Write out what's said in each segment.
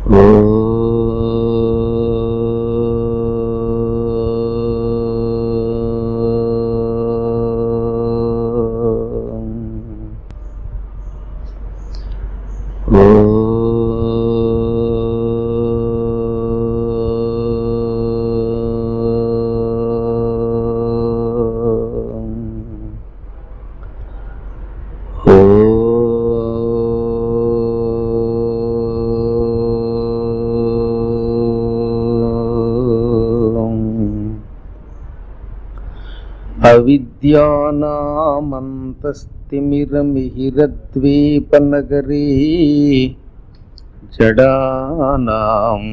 అవిద్యానామంతస్తిమిరమిహిరద్వీపనగరీ జడానాం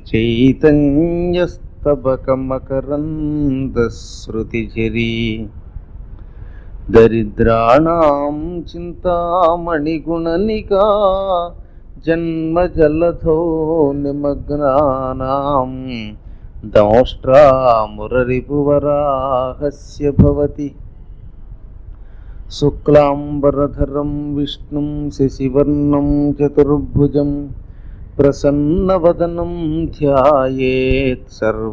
చైతన్యస్తబకమకరందశ్రుతిఝరీ దరిద్రాణం చింతామణిగుణనికా జన్మజలధో నిమగ్నానాం దంష్ట్రామురరిపువరాహస్య భవతి శుక్లాంబరధరం విష్ణుం శశివర్ణం చతుర్భుజం ప్రసన్నవదనం ధ్యాయేత్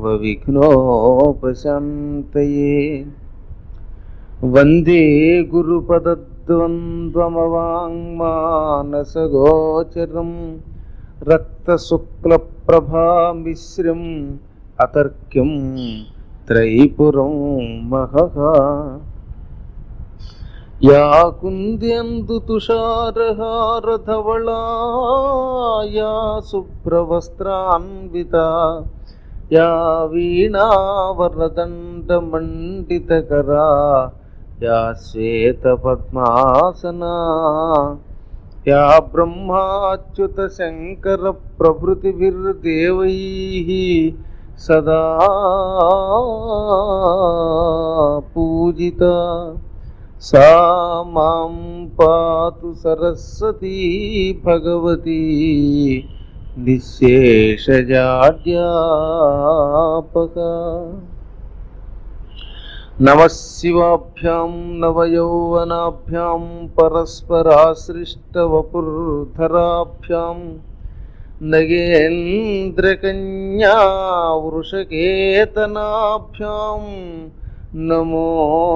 సర్వవిఘ్నోపశాంతయే వందే గురుపదద్వంద్వమవాङ्మానసగోచరం రక్తశుక్లప్రభామిశ్రం అతర్క్యం త్రైపురం మహః యా కుంద్యందు తుషారహారధవళాయా శుభ్రవస్త్రాన్విత యా వీణావరదండమండితకరా యా శ్వేతపద్మాసనా యా బ్రహ్మాచ్యుత శంకర ప్రభృతిభిర్దేవైः సదా పూజిత సా మాం పాతు సరస్వతీ భగవతి నిశేషజాడ్యాపక నమశివాభ్యాం నవయౌవనాభ్యాం పరస్పరాశ్రిష్టవపుర్ధరాభ్యాం నగేంద్రకన్యా వృషకేతనాభ్యాం నమో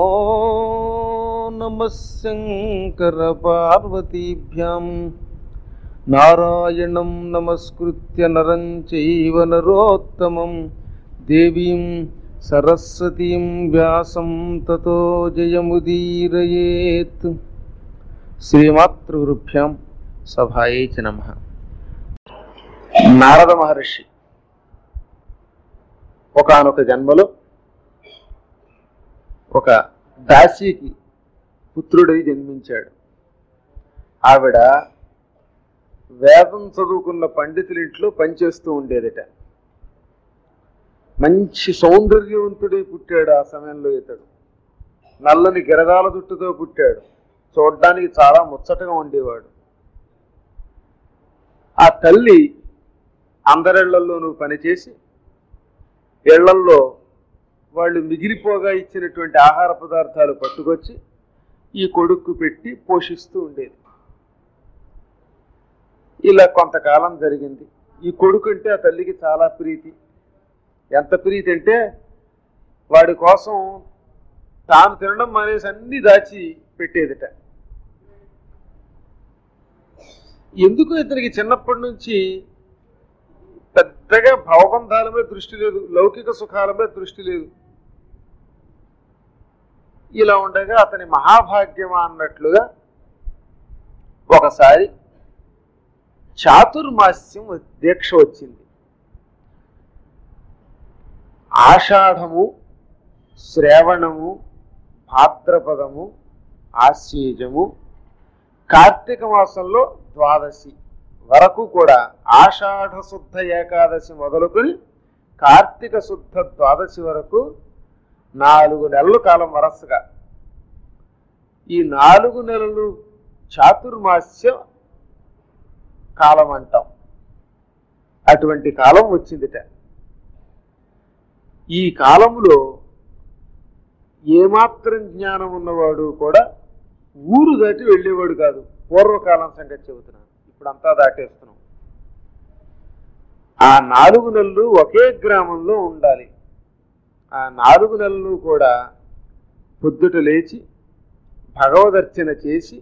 నమః శంకరపార్వతీభ్యాం నారాయణం నమస్కృత్య నరం చైవ నరోత్తమం దేవీం సరస్వతీం వ్యాసం తతో జయముదీరయేత్ శ్రీమాతృగురుభ్యాం సభాయే చ నమ నారద మహర్షి ఒకనొక జన్మలో ఒక దాసీకి పుత్రుడై జన్మించాడు ఆవిడ వేదం చదువుకున్న పండితుల ఇంట్లో పనిచేస్తూ ఉండేదట మంచి సౌందర్యవంతుడై పుట్టాడు ఆ సమయంలో ఇతడు నల్లని గిరగాల జుట్టుతో పుట్టాడు చూడడానికి చాలా ముచ్చటగా ఉండేవాడు ఆ తల్లి అందరిళ్లలోనూ పనిచేసి ఇళ్లల్లో వాళ్ళు మిగిలిపోగా ఇచ్చినటువంటి ఆహార పదార్థాలు పట్టుకొచ్చి ఈ కొడుక్కు పెట్టి పోషిస్తూ ఉండేది ఇలా కొంతకాలం జరిగింది ఈ కొడుకు అంటే ఆ తల్లికి చాలా ప్రీతి ఎంత ప్రీతి అంటే వాడి కోసం తాను తినడం మానేసి అన్ని దాచి పెట్టేదిట ఎందుకు ఇతనికి చిన్నప్పటి నుంచి పెద్దగా భవబంధాల మీద దృష్టి లేదు లౌకిక సుఖాల మీద దృష్టి లేదు ఇలా ఉండగా అతని మహాభాగ్యమా అన్నట్లుగా ఒకసారి చాతుర్మాస్యం దీక్ష వచ్చింది ఆషాఢము శ్రావణము భాద్రపదము ఆశ్వీజము కార్తీక మాసంలో ద్వాదశి వరకు కూడా ఆషాఢ శుద్ధ ఏకాదశి మొదలుకొని కార్తీక శుద్ధ ద్వాదశి వరకు నాలుగు నెలల కాలం వరసగా ఈ నాలుగు నెలలు చాతుర్మాస్య కాలం అంటాం అటువంటి కాలం వచ్చిందిట ఈ కాలంలో ఏమాత్రం జ్ఞానం ఉన్నవాడు కూడా ఊరు దాటి వెళ్ళేవాడు కాదు పూర్వకాలం సంగతి చెబుతున్నాను ఇప్పుడు అంతా దాటేస్తున్నాం ఆ నాలుగు నెలలు ఒకే గ్రామంలో ఉండాలి ఆ నాలుగు నెలలు కూడా పొద్దుట లేచి భగవదర్చన చేసి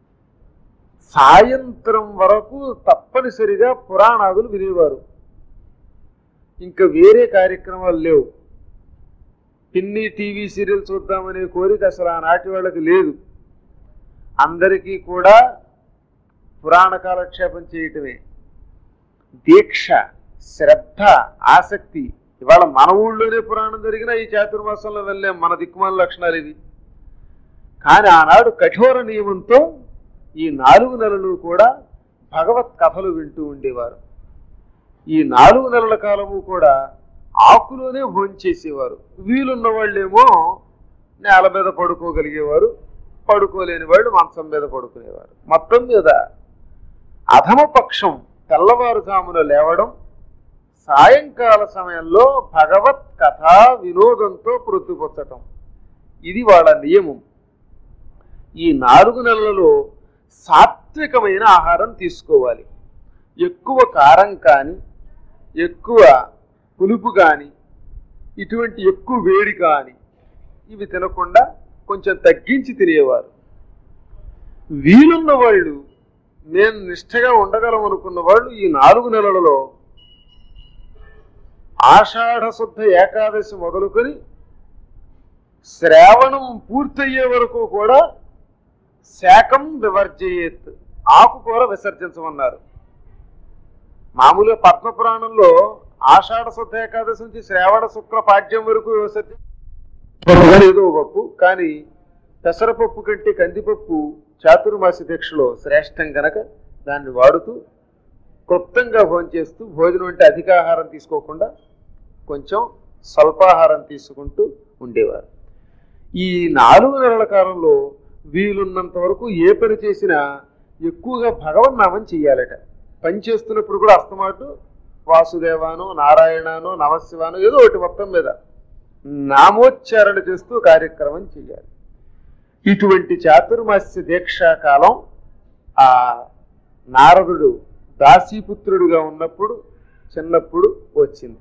సాయంత్రం వరకు తప్పనిసరిగా పురాణాదులు వినేవారు ఇంకా వేరే కార్యక్రమాలు లేవు పిన్ని టీవీ సీరియల్ చూద్దామనే కోరిక అసలు ఆనాటి వాళ్ళకి లేదు అందరికీ కూడా పురాణ కాలక్షేపం చేయటమే దీక్ష శ్రద్ధ ఆసక్తి ఇవాళ మన ఊళ్ళోనే పురాణం జరిగినా ఈ చాతుర్మాసంలో వెళ్ళాం మన దిక్కుమాల లక్షణాలు ఇవి కానీ ఆనాడు కఠోర నియమంతో ఈ నాలుగు నెలలు కూడా భగవత్ కథలు వింటూ ఉండేవారు ఈ నాలుగు నెలల కాలము కూడా ఆకులోనే భోంచేసేవారు వీలున్న వాళ్ళేమో నేల మీద పడుకోగలిగేవారు పడుకోలేని వాళ్ళు మంచం మీద పడుకునేవారు మొత్తం మీద అధమ పక్షం తెల్లవారుజామున లేవడం సాయంకాల సమయంలో భగవత్ కథ వినోదంతో పొద్దుపుచ్చటం ఇది వాళ్ళ నియమం ఈ నాలుగు నెలలలో సాత్వికమైన ఆహారం తీసుకోవాలి ఎక్కువ కారం కానీ ఎక్కువ పులుపు కానీ ఇటువంటి ఎక్కువ వేడి కానీ ఇవి తినకుండా కొంచెం తగ్గించి తినేవారు వీలున్న వాళ్ళు నేను నిష్ఠగా ఉండగలం అనుకున్న వాళ్ళు ఈ నాలుగు నెలలలో ఆషాఢ శుద్ధ ఏకాదశి మొదలుకొని శ్రావణం పూర్తయ్యే వరకు కూడా శాకం వివర్జయేత్ ఆకుకూర విసర్జించమన్నారు మామూలుగా పద్మపురాణంలో ఆషాఢ శుద్ధ ఏకాదశి నుంచి శ్రావణ శుక్ల పాడ్యం వరకు విసర్జి ఏదో పప్పు కానీ పెసరపప్పు కంటే కందిపప్పు చాతుర్మాసి దీక్షలో శ్రేష్టం గనక దాన్ని వాడుతూ క్లుప్తంగా భోంచేస్తూ భోజనం అంటే అధికాహారం తీసుకోకుండా కొంచెం స్వల్పాహారం తీసుకుంటూ ఉండేవారు ఈ నాలుగు నెలల కాలంలో వీలున్నంత వరకు ఏ పని చేసినా ఎక్కువగా భగవన్నామం చెయ్యాలట పని చేస్తున్నప్పుడు కూడా అస్తమాటు వాసుదేవానో నారాయణానో నమశివానో ఏదో ఒకటి మొత్తం మీద నామోచ్చారణ చేస్తూ కార్యక్రమం చేయాలి ఇటువంటి చాతుర్మాస్య దీక్షా కాలం ఆ నారదుడు దాసీపుత్రుడుగా ఉన్నప్పుడు చిన్నప్పుడు వచ్చింది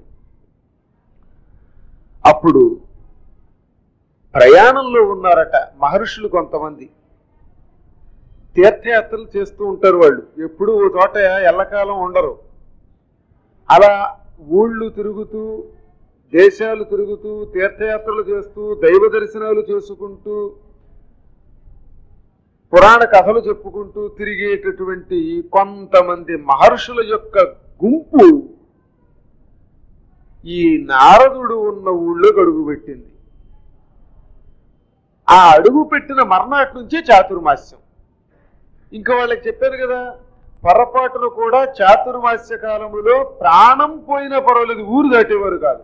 అప్పుడు ప్రయాణంలో ఉన్నారట మహర్షులు కొంతమంది తీర్థయాత్రలు చేస్తూ ఉంటారు వాళ్ళు ఎప్పుడు ఓ చోట ఎల్లకాలం ఉండరు అలా ఊళ్ళు తిరుగుతూ దేశాలు తిరుగుతూ తీర్థయాత్రలు చేస్తూ దైవ దర్శనాలు చేసుకుంటూ పురాణ కథలు చెప్పుకుంటూ తిరిగేటటువంటి కొంతమంది మహర్షుల యొక్క గుంపు ఈ నారదుడు ఉన్న ఊళ్ళో అడుగు పెట్టింది ఆ అడుగు పెట్టిన మర్నాటి నుంచే చాతుర్మాస్యం ఇంకా వాళ్ళకి చెప్పాను కదా పొరపాటును కూడా చాతుర్మాస్య కాలములో ప్రాణం పోయినా పర్వాలేదు ఊరు దాటేవారు కాదు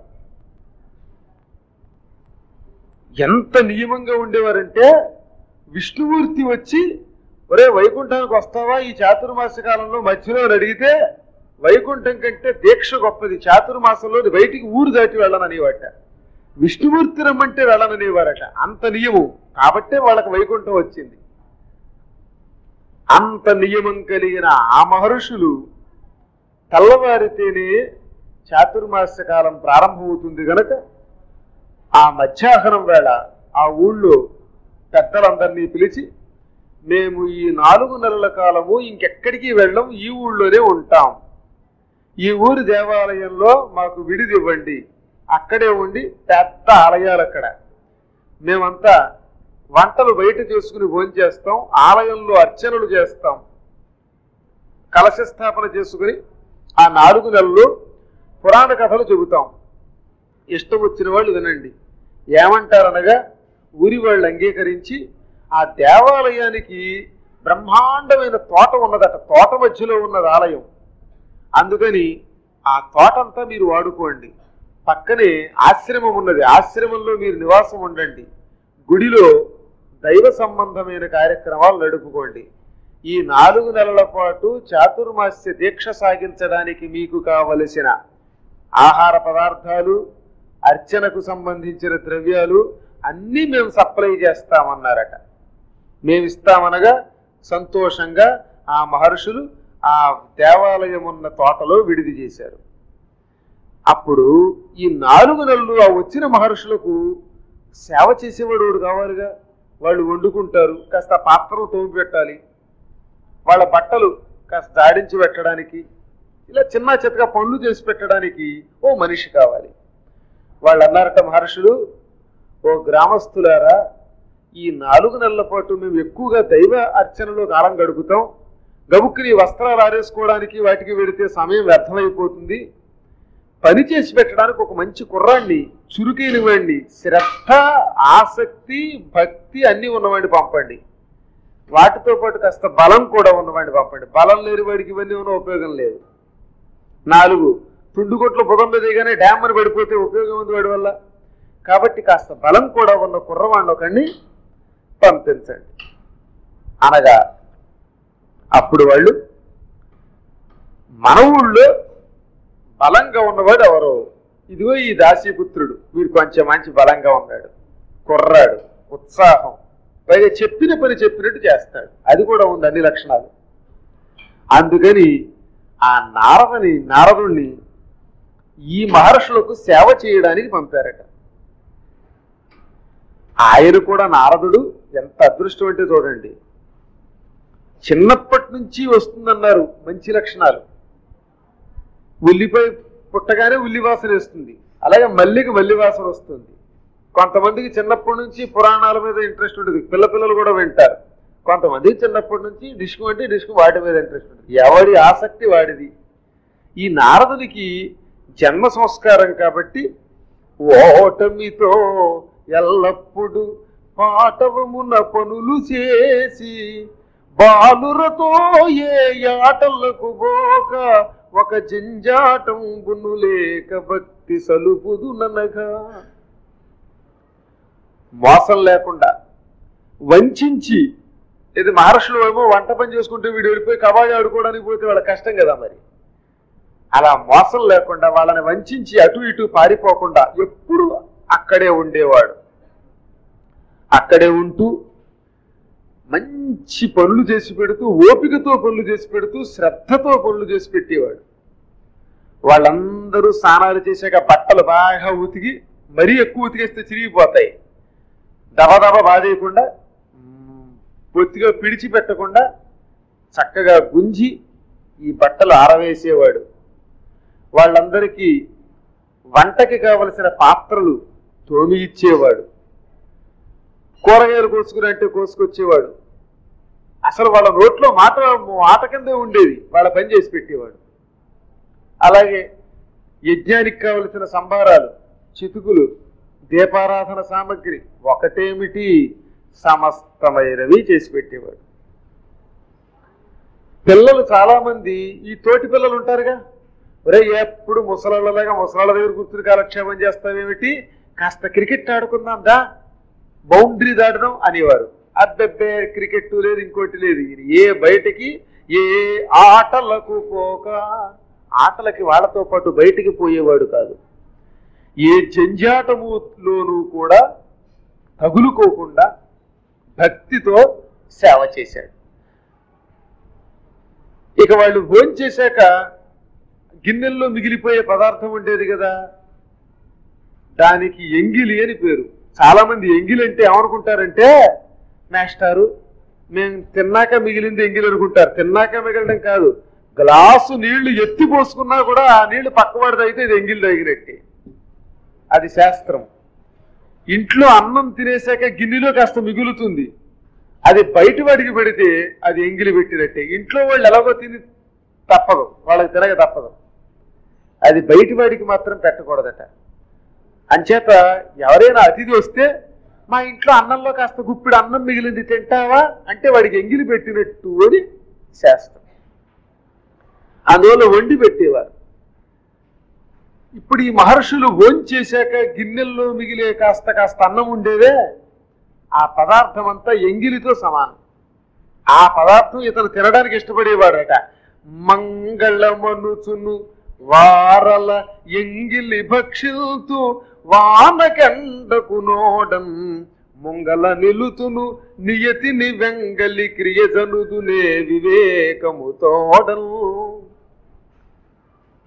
ఎంత నియమంగా ఉండేవారంటే విష్ణుమూర్తి వచ్చి ఒరే వైకుంఠానికి వస్తావా ఈ చాతుర్మాస కాలంలో మధ్యలో అని అడిగితే వైకుంఠం కంటే దీక్ష గొప్పది చాతుర్మాసంలో బయటికి ఊరు దాటి వెళ్ళననేవాట విష్ణుమూర్తి రమ్మంటే వెళ్ళననేవారట అంత నియమం కాబట్టే వాళ్ళకి వైకుంఠం వచ్చింది అంత నియమం కలిగిన ఆ మహర్షులు తెల్లవారితేనే చాతుర్మాస కాలం ప్రారంభమవుతుంది గనక ఆ మధ్యాహ్నం వేళ ఆ ఊళ్ళో పెద్దలందరినీ పిలిచి మేము ఈ నాలుగు నెలల కాలము ఇంకెక్కడికి వెళ్ళం ఈ ఊళ్ళోనే ఉంటాం ఈ ఊరి దేవాలయంలో మాకు విడిది ఇవ్వండి అక్కడే ఉండి పెద్ద ఆలయాలు అక్కడ మేమంతా వంటలు బయట చేసుకుని భోంచేస్తాం ఆలయంలో అర్చనలు చేస్తాం కలశ స్థాపన చేసుకుని ఆ నాలుగు నెలలు పురాణ కథలు చెబుతాం ఇష్టం వచ్చిన వాళ్ళు వినండి ఏమంటారనగా ఊరి వాళ్ళు అంగీకరించి ఆ దేవాలయానికి బ్రహ్మాండమైన తోట ఉన్నదట తోట మధ్యలో ఉన్నది ఆలయం అందుకని ఆ తోటంతా మీరు వాడుకోండి పక్కనే ఆశ్రమం ఉన్నది ఆశ్రమంలో మీరు నివాసం ఉండండి గుడిలో దైవ సంబంధమైన కార్యక్రమాలు నడుపుకోండి ఈ నాలుగు నెలల పాటు చాతుర్మాస్య దీక్ష సాగించడానికి మీకు కావలసిన ఆహార పదార్థాలు అర్చనకు సంబంధించిన ద్రవ్యాలు అన్నీ మేము సప్లై చేస్తామన్నారట మేము ఇస్తామనగా సంతోషంగా ఆ మహర్షులు ఆ దేవాలయం ఉన్న తోటలో విడిది చేశారు అప్పుడు ఈ నాలుగు నెలలు ఆ వచ్చిన మహర్షులకు సేవ చేసేవాడు వాడు కావాలిగా వాళ్ళు వండుకుంటారు కాస్త పాత్రలు తోమి పెట్టాలి వాళ్ళ బట్టలు కాస్త జాడించి పెట్టడానికి ఇలా చిన్న చితక పనులు చేసి పెట్టడానికి ఓ మనిషి కావాలి వాళ్ళు అన్నారట మహర్షులు ఓ గ్రామస్తులారా ఈ నాలుగు నెలల పాటు మేము ఎక్కువగా దైవ అర్చనలో కాలం గడుపుతాం గబుక్కుని వస్త్రాలు ఆరేసుకోవడానికి వాటికి వెడితే సమయం వ్యర్థమైపోతుంది పని చేసి పెట్టడానికి ఒక మంచి కుర్రాన్ని చురుకైనవాడిని శ్రద్ధ ఆసక్తి భక్తి అన్నీ ఉన్నవాడిని పంపండి వాటితో పాటు కాస్త బలం కూడా ఉన్నవాడిని పంపండి బలం లేని వాడికి ఇవన్నీ ఉన్న ఉపయోగం లేదు నాలుగు తుండుకొట్లు బుధం మీద దిగానే డ్యామ్ అని పడిపోతే ఉపయోగం ఉంది వాడి వల్ల కాబట్టి కాస్త బలం కూడా ఉన్న కుర్రవాడిని ఒకడిని పంపించండి అనగా అప్పుడు వాళ్ళు మన ఊళ్ళో బలంగా ఉన్నవాడు ఎవరు ఇదిగో ఈ దాసీపుత్రుడు వీడు కొంచెం మంచి బలంగా ఉన్నాడు కుర్రాడు ఉత్సాహం పైగా చెప్పిన పని చెప్పినట్టు చేస్తాడు అది కూడా ఉంది అన్ని లక్షణాలు అందుకని ఆ నారదని నారదుణ్ణి ఈ మహర్షులకు సేవ చేయడానికి పంపారట ఆయన కూడా నారదుడు ఎంత అదృష్టం అంటే చూడండి చిన్నప్పటి నుంచి వస్తుందన్నారు మంచి లక్షణాలు ఉల్లిపాయ పుట్టగానే ఉల్లి వాసన వేస్తుంది అలాగే మల్లికి మల్లి వాసన వస్తుంది కొంతమందికి చిన్నప్పటి నుంచి పురాణాల మీద ఇంట్రెస్ట్ ఉంటుంది పిల్ల పిల్లలు కూడా వింటారు కొంతమందికి చిన్నప్పటి నుంచి డిస్కు అంటే డిస్కు వాటి మీద ఇంట్రెస్ట్ ఉంటుంది ఎవడి ఆసక్తి వాడిది ఈ నారదునికి జన్మ సంస్కారం కాబట్టి ఓటమితో ఎల్లప్పుడు పాటవమున పనులు చేసి బాలురతో ఏ ఆటలకు పోక ఒక జంజాటం బును లేక భక్తి సలుపుదుననగా మోసం లేకుండా వంచించి ఇది మహర్షులు ఏమో వంట పని చేసుకుంటే వీడు వెళ్ళిపోయి కబాయి ఆడుకోవడానికి పోతే వాళ్ళ కష్టం కదా మరి అలా మోసం లేకుండా వాళ్ళని వంచించి అటు ఇటు పారిపోకుండా ఎప్పుడు అక్కడే ఉండేవాడు అక్కడే ఉంటూ మంచి పనులు చేసి పెడుతూ ఓపికతో పనులు చేసి పెడుతూ శ్రద్ధతో పనులు చేసి పెట్టేవాడు వాళ్ళందరూ స్నానాలు చేశాక బట్టలు బాగా ఉతికి మరీ ఎక్కువ ఉతికేస్తే చిరిగిపోతాయి దబదబ బాధేయకుండా మ్, బొత్తిగా పిడిచి పెట్టకుండా చక్కగా గుంజి ఈ బట్టలు ఆరవేసేవాడు వాళ్ళందరికీ వంటకి కావలసిన పాత్రలు తోమి ఇచ్చేవాడు కూరగాయలు కోసుకుని అంటే కోసుకొచ్చేవాడు అసలు వాళ్ళ నోట్లో మాట మాట కిందే ఉండేది వాళ్ళ పని చేసి పెట్టేవాడు అలాగే యజ్ఞానికి కావలసిన సంభారాలు చితుకులు దీపారాధన సామగ్రి ఒకటేమిటి సమస్తమైనవి చేసి పెట్టేవాడు పిల్లలు చాలా మంది ఈ తోటి పిల్లలు ఉంటారుగా ఒరే ఎప్పుడు ముసలాళ్ళలాగా ముసలాళ్ళ దగ్గర కూర్చుని కాలక్షేపం చేస్తావేమిటి కాస్త క్రికెట్ ఆడుకుందాం దా బౌండరీ దాటడం అనేవారు అబ్బెబ్బే క్రికెట్ లేదు ఇంకోటి లేదు ఈయన ఏ బయటికి ఏ ఆటలకు పోక ఆటలకి వాళ్ళతో పాటు బయటికి పోయేవాడు కాదు ఏ జంజాటములోనూ కూడా తగులుకోకుండా భక్తితో సేవ చేశాడు ఇక వాళ్ళు భోజనం చేశాక గిన్నెల్లో మిగిలిపోయే పదార్థం ఉండేది కదా దానికి ఎంగిలి అని పేరు చాలా మంది ఎంగిలి అంటే ఏమనుకుంటారంటే మాస్టారు మేము తిన్నాక మిగిలింది ఎంగిలి అనుకుంటారు తిన్నాక మిగలడం కాదు గ్లాసు నీళ్లు ఎత్తి పోసుకున్నా కూడా ఆ నీళ్లు పక్కవాడిది అయితే ఇది ఎంగిలి తగినట్టే అది శాస్త్రం ఇంట్లో అన్నం తినేసాక గిన్నెలో కాస్త మిగులుతుంది అది బయట వాడికి పెడితే అది ఎంగిలి పెట్టినట్టే ఇంట్లో వాళ్ళు ఎలాగో తిని తప్పదు వాళ్ళకి తినక తప్పదు అది బయట వాడికి మాత్రం పెట్టకూడదట అంచేత ఎవరైనా అతిథి వస్తే మా ఇంట్లో అన్నంలో కాస్త గుప్పిడి అన్నం మిగిలింది తింటావా అంటే వాడికి ఎంగిలి పెట్టినట్టు అని శాస్త్రం అందువల్ల వండి పెట్టేవారు ఇప్పుడు ఈ మహర్షులు చేశాక గిన్నెల్లో మిగిలే కాస్త కాస్త అన్నం ఉండేదే ఆ పదార్థం అంతా ఎంగిలితో సమానం ఆ పదార్థం ఇతను తినడానికి ఇష్టపడేవాడట మంగళమనుచును వారల ఎంగిలి భక్షిల్తు వానకండకు నోడన్ ముంగల నిలుతును నియతిని వెంగలి క్రియజనుదునే వివేకము తోడను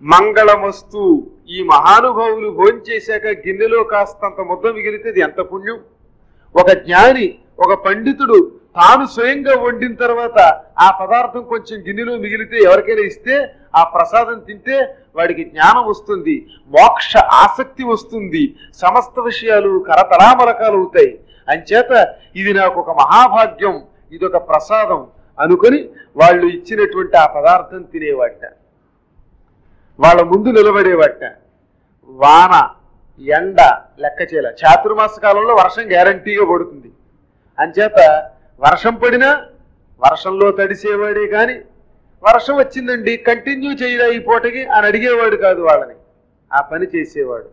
మంగళమస్తు ఈ మహానుభావులు భోంచేశాక గిన్నెలో కాస్తంత ముద్ద మిగిలితే అది ఎంత పుణ్యం ఒక జ్ఞాని ఒక పండితుడు తాను స్వయంగా వండిన తర్వాత ఆ పదార్థం కొంచెం గిన్నెలో మిగిలితే ఎవరికైనా ఇస్తే ఆ ప్రసాదం తింటే వాడికి జ్ఞానం వస్తుంది మోక్ష ఆసక్తి వస్తుంది సమస్త విషయాలు కరతలామలకాలు అవుతాయి అంచేత ఇది నాకు ఒక మహాభాగ్యం ఇది ఒక ప్రసాదం అనుకొని వాళ్ళు ఇచ్చినటువంటి ఆ పదార్థం తినేవాట వాళ్ళ ముందు నిలబడేవాట వాన ఎండ లెక్క చేయాల చాతుర్మాస కాలంలో వర్షం గ్యారంటీగా పడుతుంది అంచేత వర్షం పడినా వర్షంలో తడిసేవాడే కానీ వర్షం వచ్చిందండి కంటిన్యూ చేయరా ఈ పూటకి అని అడిగేవాడు కాదు వాళ్ళని ఆ పని చేసేవాడు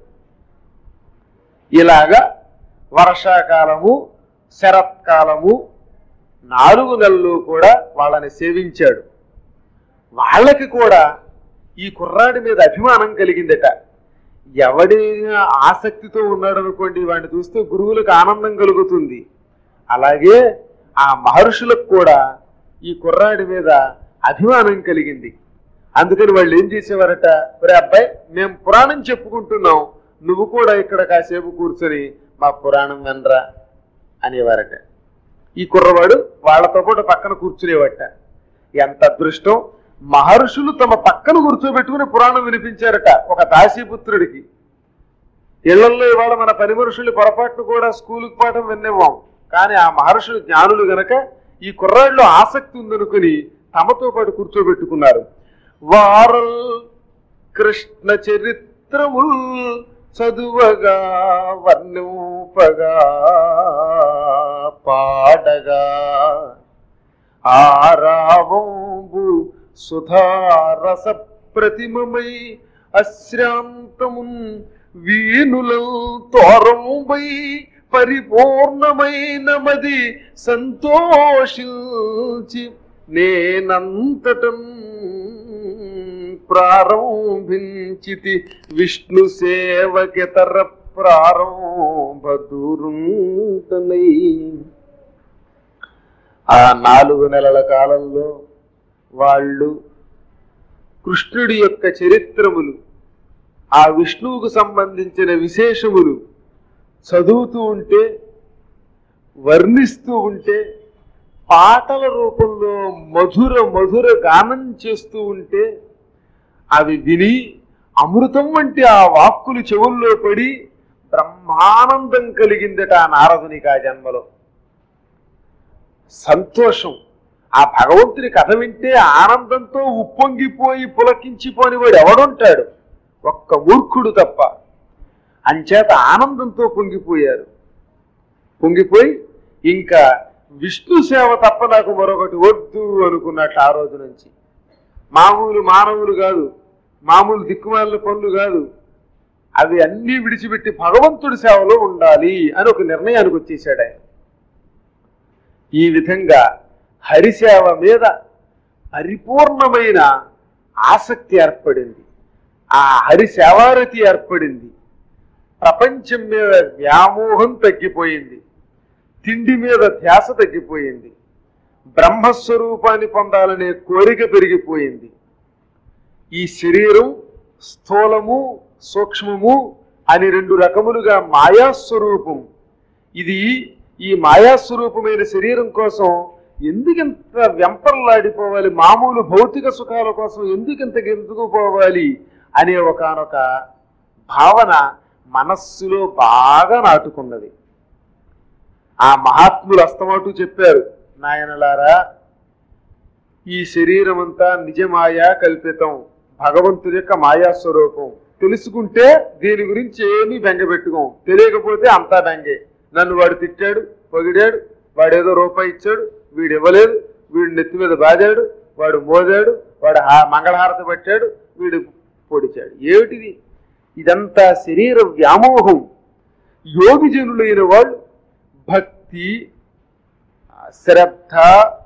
ఇలాగా వర్షాకాలము శరత్కాలము నాలుగు నెలలు కూడా వాళ్ళని సేవించాడు వాళ్ళకి కూడా ఈ కుర్రాడి మీద అభిమానం కలిగిందట ఎవడైనా ఆసక్తితో ఉన్నాడు అనుకోండి వాడిని చూస్తే గురువులకు ఆనందం కలుగుతుంది అలాగే ఆ మహర్షులకు కూడా ఈ కుర్రాడి మీద అభిమానం కలిగింది అందుకని వాళ్ళు ఏం చేసేవారట ఒరే అబ్బాయి మేము పురాణం చెప్పుకుంటున్నాం నువ్వు కూడా ఇక్కడ కాసేపు కూర్చొని మా పురాణం వినరా అనేవారట ఈ కుర్రవాడు వాళ్ళతో పాటు పక్కన కూర్చునేవట ఎంత అదృష్టం మహర్షులు తమ పక్కన కూర్చోబెట్టుకుని పురాణం వినిపించారట ఒక దాసీపుత్రుడికి ఇళ్లలో ఇవాళ మన పని మనుషులు పొరపాటును కూడా స్కూలుకి పాఠం విన్నివ్వం కానీ ఆ మహర్షులు జ్ఞానులు గనక ఈ కుర్రాళ్ళు ఆసక్తి ఉందనుకుని తమతో పాటు కూర్చోబెట్టుకున్నారు వారల్ కృష్ణ చరిత్రముల్ చదువగా వర్ణింపగా పాడగా ఆరావంబు సుధారస ప్రతిమమై అశ్రాంతమున్ వీణులం తోరంబై పరిపూర్ణమైన మది సంతోషించి నేనంతటం ప్రారంభించితి విష్ణు సేవకితర ప్రారంభ దూరుంటనై ఆ నాలుగు నెలల కాలంలో వాళ్ళు కృష్ణుడి యొక్క చరిత్రములు ఆ విష్ణువుకు సంబంధించిన విశేషములు చదువుతూ ఉంటే వర్ణిస్తూ ఉంటే పాటల రూపంలో మధుర మధుర గానం చేస్తూ ఉంటే అవి విని అమృతం వంటి ఆ వాక్కులు చెవుల్లో పడి బ్రహ్మానందం కలిగిందట ఆ నారదునికి ఆ జన్మలో సంతోషం ఆ భగవంతుని కథ వింటే ఆనందంతో ఉప్పొంగిపోయి పులకించిపోని వాడు ఎవడుంటాడు ఒక్క మూర్ఖుడు తప్ప అంచేత ఆనందంతో పొంగిపోయారు పొంగిపోయి ఇంకా విష్ణు సేవ తప్ప నాకు మరొకటి వద్దు అనుకున్నట్టు ఆ రోజు నుంచి మామూలు మానవులు కాదు మామూలు దిక్కుమాలిన పనులు కాదు అవి అన్నీ విడిచిపెట్టి భగవంతుడి సేవలో ఉండాలి అని ఒక నిర్ణయానికి వచ్చేసాడు ఆయన ఈ విధంగా హరిసేవ మీద పరిపూర్ణమైన ఆసక్తి ఏర్పడింది ఆ హరి సేవారతి ఏర్పడింది ప్రపంచం మీద వ్యామోహం తగ్గిపోయింది తిండి మీద ధ్యాస తగ్గిపోయింది బ్రహ్మస్వరూపాన్ని పొందాలనే కోరిక పెరిగిపోయింది ఈ శరీరం స్థూలము సూక్ష్మము అని రెండు రకములుగా మాయాస్వరూపం ఇది ఈ మాయాస్వరూపమైన శరీరం కోసం ఎందుకింత వెంపర్లాడిపోవాలి మామూలు భౌతిక సుఖాల కోసం ఎందుకింత గెంతుకుపోవాలి అనే ఒకనొక భావన మనస్సులో బాగా నాటుకున్నది ఆ మహాత్ములు అస్తమాటు చెప్పారు నాయనలారా ఈ శరీరం అంతా నిజమాయా కల్పితం భగవంతుడి యొక్క మాయా స్వరూపం తెలుసుకుంటే దీని గురించి ఏమీ బెంగపెట్టుకోం తెలియకపోతే అంతా బెంగే నన్ను వాడు తిట్టాడు పొగిడాడు వాడేదో రూపాయి ఇచ్చాడు వీడు ఇవ్వలేదు వీడు నెత్తి మీద బాదాడు వాడు మోదాడు వాడు హా- మంగళహారతి పట్టాడు వీడు పొడిచాడు ఏమిటిది ఇదంతా శరీర వ్యామోహం యోగి జనులైన వాళ్ళు భక్తి శ్రద్ధ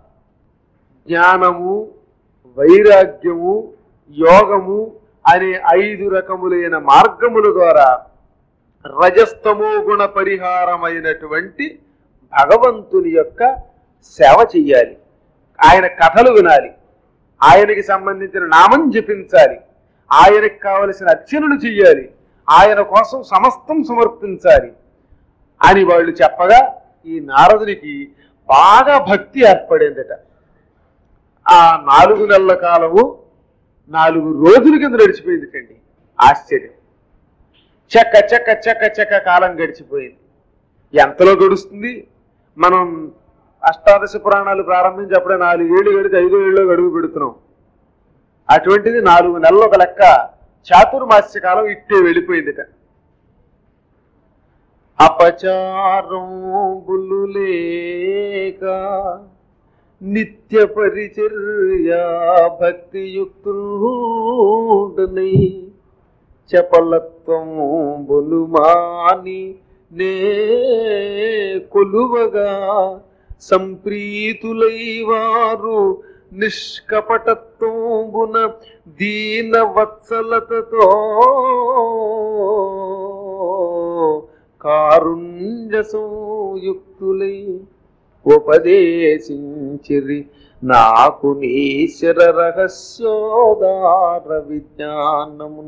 జ్ఞానము వైరాగ్యము యోగము అనే ఐదు రకములైన మార్గముల ద్వారా రజస్తమో గుణ పరిహారమైనటువంటి భగవంతుని యొక్క సేవ చెయ్యాలి ఆయన కథలు వినాలి ఆయనకి సంబంధించిన నామం జపించాలి ఆయనకు కావలసిన అర్చనలు చెయ్యాలి ఆయన కోసం సమస్తం సమర్పించాలి అని వాళ్ళు చెప్పగా ఈ నారదునికి బాగా భక్తి ఏర్పడిందట ఆ నాలుగు నెలల కాలము నాలుగు రోజుల కింద నడిచిపోయిందిటండి ఆశ్చర్యం చెక్క చెక్క చెక్క చెక్క కాలం గడిచిపోయింది ఎంతలో గడుస్తుంది మనం అష్టాదశ పురాణాలు ప్రారంభించి అప్పుడే నాలుగేళ్లు గడిచి ఐదో ఏళ్ళు గడుగు పెడుతున్నాం అటువంటిది నాలుగు నెలలు ఒక లెక్క చాతుర్మాస్య కాలం ఇట్టే వెళ్ళిపోయిందిట అపచారం లేక నిత్య పరిచర్య భక్తియుక్తుడనై చపలత్వం బొలుమాని నే కొలువగా సంప్రీతులై వారు నిష్కపటత్వంబున దీన వత్సలతతో కారుణ్య సంయుక్తులై ఉపదేశించిరి నాకు నీశ్వర రహస్యోదార విజ్ఞానము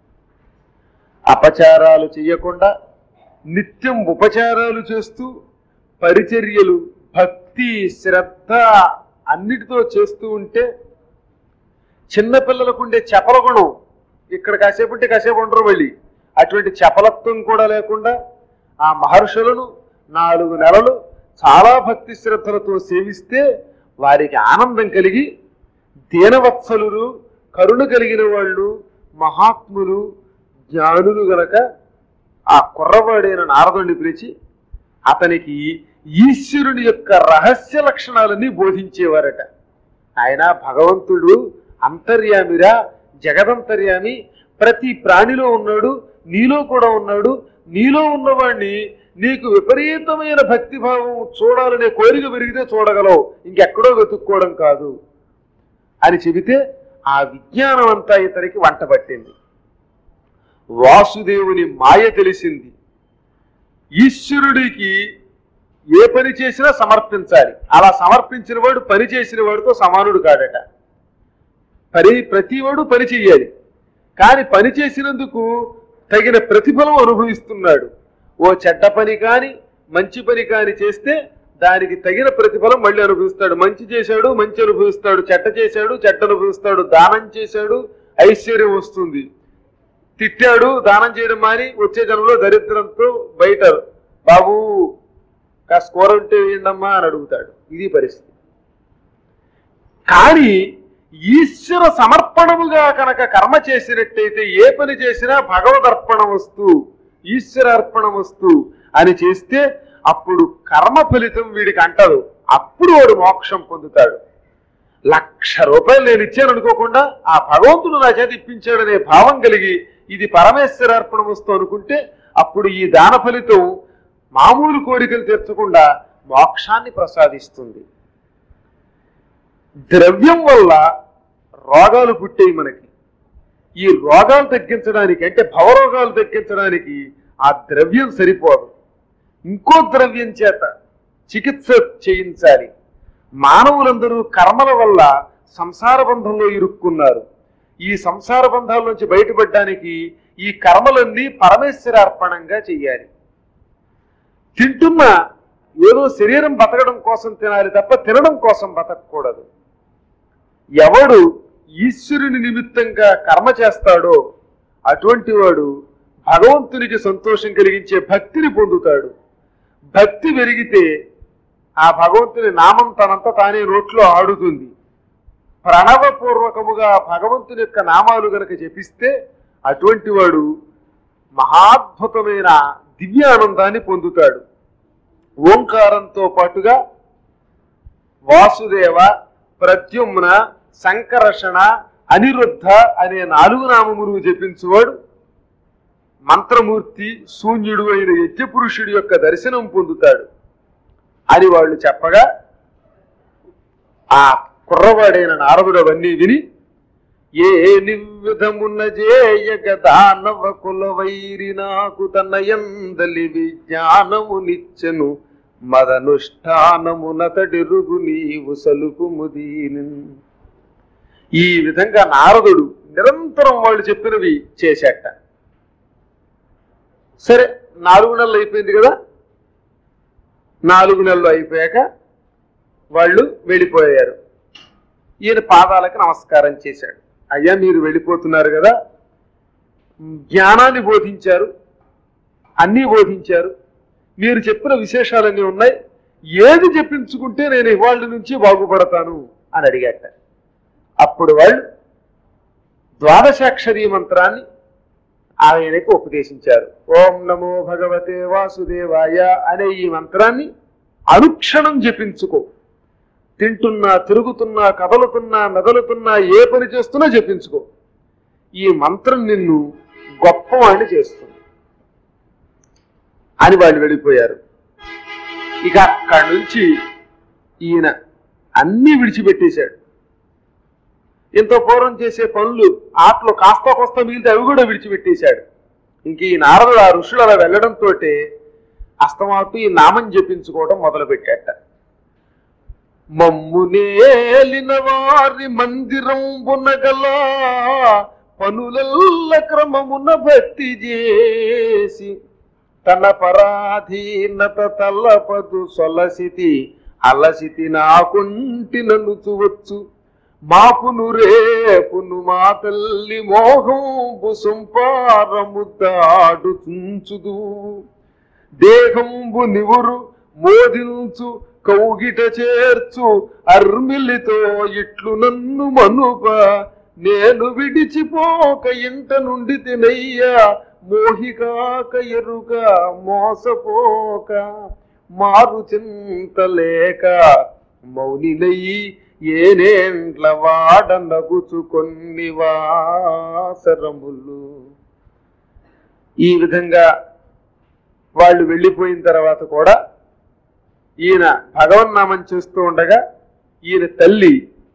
అపచారాలు చేయకుండా నిత్యం ఉపచారాలు చేస్తూ పరిచర్యలు భక్తి శ్రద్ధ అన్నిటితో చేస్తూ ఉంటే చిన్నపిల్లలకు ఉండే చపల గుణం ఇక్కడ కాసేపు ఉంటే కాసేపు ఉండరు మళ్ళీ అటువంటి చపలత్వం కూడా లేకుండా ఆ మహర్షులను నాలుగు నెలలు చాలా భక్తి శ్రద్ధలతో సేవిస్తే వారికి ఆనందం కలిగి దీనవత్సలులు కరుణ కలిగిన వాళ్ళు మహాత్ములు జ్ఞానులు గనక ఆ కుర్రవాడైన నారదుడిని పిలిచి అతనికి ఈశ్వరుని యొక్క రహస్య లక్షణాలన్నీ బోధించేవారట ఆయన భగవంతుడు అంతర్యామిరా జగదంతర్యామి ప్రతి ప్రాణిలో ఉన్నాడు నీలో కూడా ఉన్నాడు నీలో ఉన్నవాణ్ణి నీకు విపరీతమైన భక్తిభావం చూడాలనే కోరిక పెరిగితే చూడగలవు ఇంకెక్కడో వెతుక్కోవడం కాదు అని చెబితే ఆ విజ్ఞానం అంతా ఇతనికి వంట పట్టింది వాసుదేవుని మాయ తెలిసింది ఈశ్వరుడికి ఏ పని చేసినా సమర్పించాలి అలా సమర్పించిన వాడు పని చేసిన వాడితో సమానుడు కాడట పని ప్రతివాడు పని చెయ్యాలి కానీ పని చేసినందుకు తగిన ప్రతిఫలం అనుభవిస్తున్నాడు ఓ చెడ్డ పని కాని మంచి పని కాని చేస్తే దానికి తగిన ప్రతిఫలం మళ్ళీ అనుభవిస్తాడు మంచి చేశాడు మంచి అనుభవిస్తాడు చెడ్డ చేశాడు చెడ్డ అనుభవిస్తాడు దానం చేశాడు ఐశ్వర్యం వస్తుంది తిట్టాడు దానం చేయడం మాని వచ్చే జనంలో దరిద్రంతో బయట బాబు కాస్త కూర ఉంటే వేయండమ్మా అని అడుగుతాడు ఇది పరిస్థితి కానీ ఈశ్వర సమర్పణముగా కనుక కర్మ చేసినట్టయితే ఏ పని చేసినా భగవదర్పణ వస్తు ఈశ్వర అర్పణ వస్తు అని చేస్తే అప్పుడు కర్మ ఫలితం వీడికి అంటదు అప్పుడు వాడు మోక్షం పొందుతాడు లక్ష రూపాయలు నేను ఇచ్చాను అనుకోకుండా ఆ భగవంతుడు నా చేత ఇప్పించాడనే భావం కలిగి ఇది పరమేశ్వర అర్పణ వస్తు అనుకుంటే అప్పుడు ఈ దాన ఫలితం మామూలు కోరికలు తీర్చకుండా మోక్షాన్ని ప్రసాదిస్తుంది ద్రవ్యం వల్ల రోగాలు పుట్టేవి మనకి ఈ రోగాలు తగ్గించడానికి అంటే భవరోగాలు తగ్గించడానికి ఆ ద్రవ్యం సరిపోదు ఇంకో ద్రవ్యం చేత చికిత్స చేయించాలి మానవులందరూ కర్మల వల్ల సంసార బంధంలో ఇరుక్కున్నారు ఈ సంసార బంధాల నుంచి బయటపడడానికి ఈ కర్మలన్నీ పరమేశ్వరార్పణంగా చెయ్యాలి తింటున్న ఏదో శరీరం బతకడం కోసం తినాలి తప్ప తినడం కోసం బతకూడదు ఎవడు ఈశ్వరుని నిమిత్తంగా కర్మ చేస్తాడో అటువంటి వాడు భగవంతునికి సంతోషం కలిగించే భక్తిని పొందుతాడు భక్తి పెరిగితే ఆ భగవంతుని నామం తనంత తానే నోట్లో ఆడుతుంది ప్రణవపూర్వకముగా భగవంతుని యొక్క నామాలు గనక జపిస్తే అటువంటి వాడు మహాద్భుతమైన దివ్య ఆనందాన్ని పొందుతాడు ఓంకారంతో పాటుగా వాసుదేవ ప్రద్యుమ్న సంకర్షణ అనిరుద్ధ అనే నాలుగు నామములు జపించువాడు మంత్రమూర్తి శూన్యుడు అయిన యజ్ఞపురుషుడి యొక్క దర్శనం పొందుతాడు అని వాళ్ళు చెప్పగా ఆ కుర్రవాడైన నారదుడు అవన్నీ విని ఏ నివిధమున జేయగ దానవ కుల వైరి నాకు తన ఎందలి విజ్ఞానము నిచ్చెను మదనుష్ఠానమునతడిరుగు నీవు సలుపు ముదీని ఈ విధంగా నారదుడు నిరంతరం వాళ్ళు చెప్పినవి చేశాట సరే నాలుగు నెలలు అయిపోయింది కదా నాలుగు నెలలు అయిపోయాక వాళ్ళు వెళ్ళిపోయారు ఈయన పాదాలకు నమస్కారం చేశాడు అయ్యా మీరు వెళ్ళిపోతున్నారు కదా జ్ఞానాన్ని బోధించారు అన్నీ బోధించారు మీరు చెప్పిన విశేషాలన్నీ ఉన్నాయి ఏది చెప్పించుకుంటే నేను ఇవాళ నుంచి బాగుపడతాను అని అడిగాట అప్పుడు వాళ్ళు ద్వాదశాక్షరీ మంత్రాన్ని ఆయనకు ఉపదేశించారు ఓం నమో భగవతే వాసుదేవాయ అనే ఈ మంత్రాన్ని అనుక్షణం జపించుకో తింటున్నా తిరుగుతున్నా కదలుతున్నా మెదలుతున్నా ఏ పని చేస్తున్నా జపించుకో ఈ మంత్రం నిన్ను గొప్పవాణ్ణి చేస్తుంది అని వాళ్ళు వెళ్ళిపోయారు ఇక అక్కడి నుంచి ఈయన అన్నీ విడిచిపెట్టేశాడు ఇంత పూర్వం చేసే పనులు ఆటలు కాస్త కొస్త మిగిలితే అవి కూడా విడిచిపెట్టేశాడు ఇంక ఈ నారదుడు ఆ ఋషులు అలా వెళ్ళడంతో అస్తమాటు ఈ నామం జపించుకోవడం మొదలుపెట్టాట మమ్మునేలిన వారి మందిరం బునగల పనులల్ల క్రమమున భక్తి చేసి తన పరాధీనత తల్లపదు సొలసితి అలసితి నాకుంటి నలుచువచ్చు మాపును రేపును మా తల్లి మోహంబు సంపారముద్దాడు చుంచుదు దేహంబు నివురు మోదించు కౌగిట చేర్చు అర్మిలితో ఇట్లు నన్ను మనుప నేను విడిచిపోక ఇంట నుండి తినయ్యా మోహికాక ఎరుక మోసపోక మారు చింతలేక మౌనిలయ్యి ఏనేండ్ల వాడ నగుచు కొన్ని వాసరములు ఈ విధంగా వాళ్ళు వెళ్ళిపోయిన తర్వాత కూడా ఈయన భగవన్నామం చేస్తూ ఉండగా ఈయన తల్లి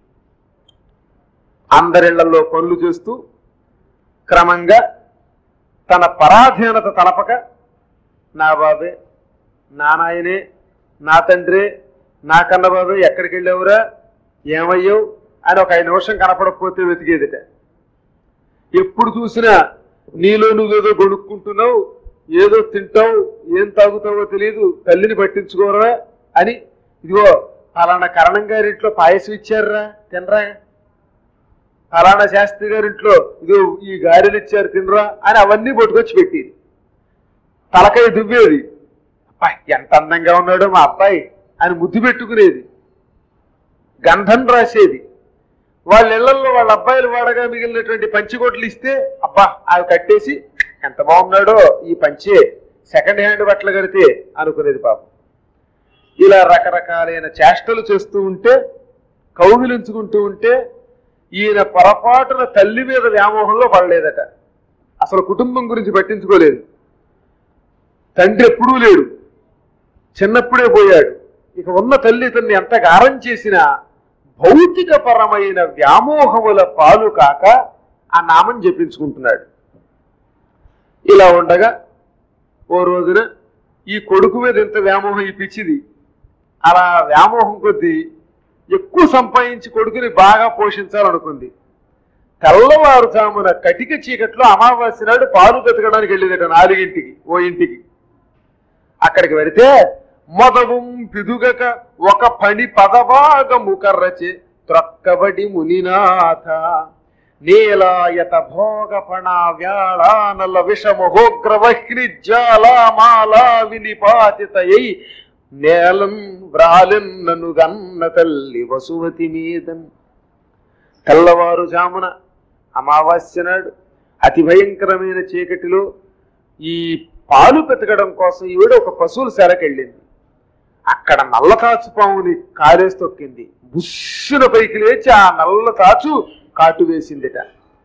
అందరిళ్లలో పనులు చేస్తూ క్రమంగా తన పరాధీనత తలపక నా బాబే నా నాయనే నా తండ్రే నా కన్న బాబే ఎక్కడికి వెళ్ళావురా ఏమయ్యావు అని ఒక ఐదు నిమిషం కనపడకపోతే వెతికేదిట ఎప్పుడు చూసినా నీలో నువ్వేదో గొడుక్కుంటున్నావు ఏదో తింటావు ఏం తాగుతావో తెలియదు తల్లిని పట్టించుకోరా అని ఇదిగో ఫలానా కరణం గారింట్లో పాయసం ఇచ్చారురా తినరా ఫలానా శాస్త్రి గారింట్లో ఇదిగో ఈ గారెలు ఇచ్చారు తినరా అని అవన్నీ పట్టుకొచ్చి పెట్టేది తలకాయ దువ్వేది అబ్బాయి ఎంత అందంగా ఉన్నాడో మా అబ్బాయి అని ముద్దు పెట్టుకునేది గంధం రాసేది వాళ్ళ ఇళ్లలో వాళ్ళ అబ్బాయిలు వాడగా మిగిలినటువంటి పంచికోట్లు ఇస్తే అబ్బా అవి కట్టేసి ఎంత బాగున్నాడో ఈ పంచే సెకండ్ హ్యాండ్ బట్టలు కడితే అనుకునేది పాపం ఇలా రకరకాలైన చేష్టలు చేస్తూ ఉంటే కౌగిలించుకుంటూ ఉంటే ఈయన పొరపాటున తల్లి మీద వ్యామోహంలో పడలేదట అసలు కుటుంబం గురించి పట్టించుకోలేదు తండ్రి ఎప్పుడూ లేడు చిన్నప్పుడే పోయాడు ఇక ఉన్న తల్లి తన్ని ఎంత గారం చేసినా భౌతిక పరమైన వ్యామోహముల పాలు కాక ఆ నామం జపించుకుంటున్నాడు ఇలా ఉండగా ఓ రోజున ఈ కొడుకు మీద ఎంత వ్యామోహం ఈ పిచ్చిది అలా వ్యామోహం కొద్దీ ఎక్కువ సంపాదించి కొడుకుని బాగా పోషించాలనుకుంది తెల్లవారుజామున కటిక చీకట్లో అమావాస్య నాడు పాలు బతకడానికి వెళ్ళేదట నాలుగింటికి ఓ ఇంటికి అక్కడికి వెళితే మొదవం పిదుగక ఒక పని పదభాగము కర్రచే త్రక్కబడి మునినాథ నీలాయత భోగపణ వ్యాళానల విషమహోగ్ర వహ్ని జ్వాలామాలా వినిపాతితయై నేలం వ్రాలెన్నను గన్న తల్లి వసువతి మీదన్ తెల్లవారుజామున అమావాస్య నాడు అతి భయంకరమైన చీకటిలో ఈ పాలు పెతకడం కోసం ఈవిడ ఒక పశువుల శాలకెళ్ళింది అక్కడ నల్ల తాచు పాముని కారేసి తొక్కింది బుస్సున పైకి లేచి ఆ నల్ల తాచు కాటు వేసిందిట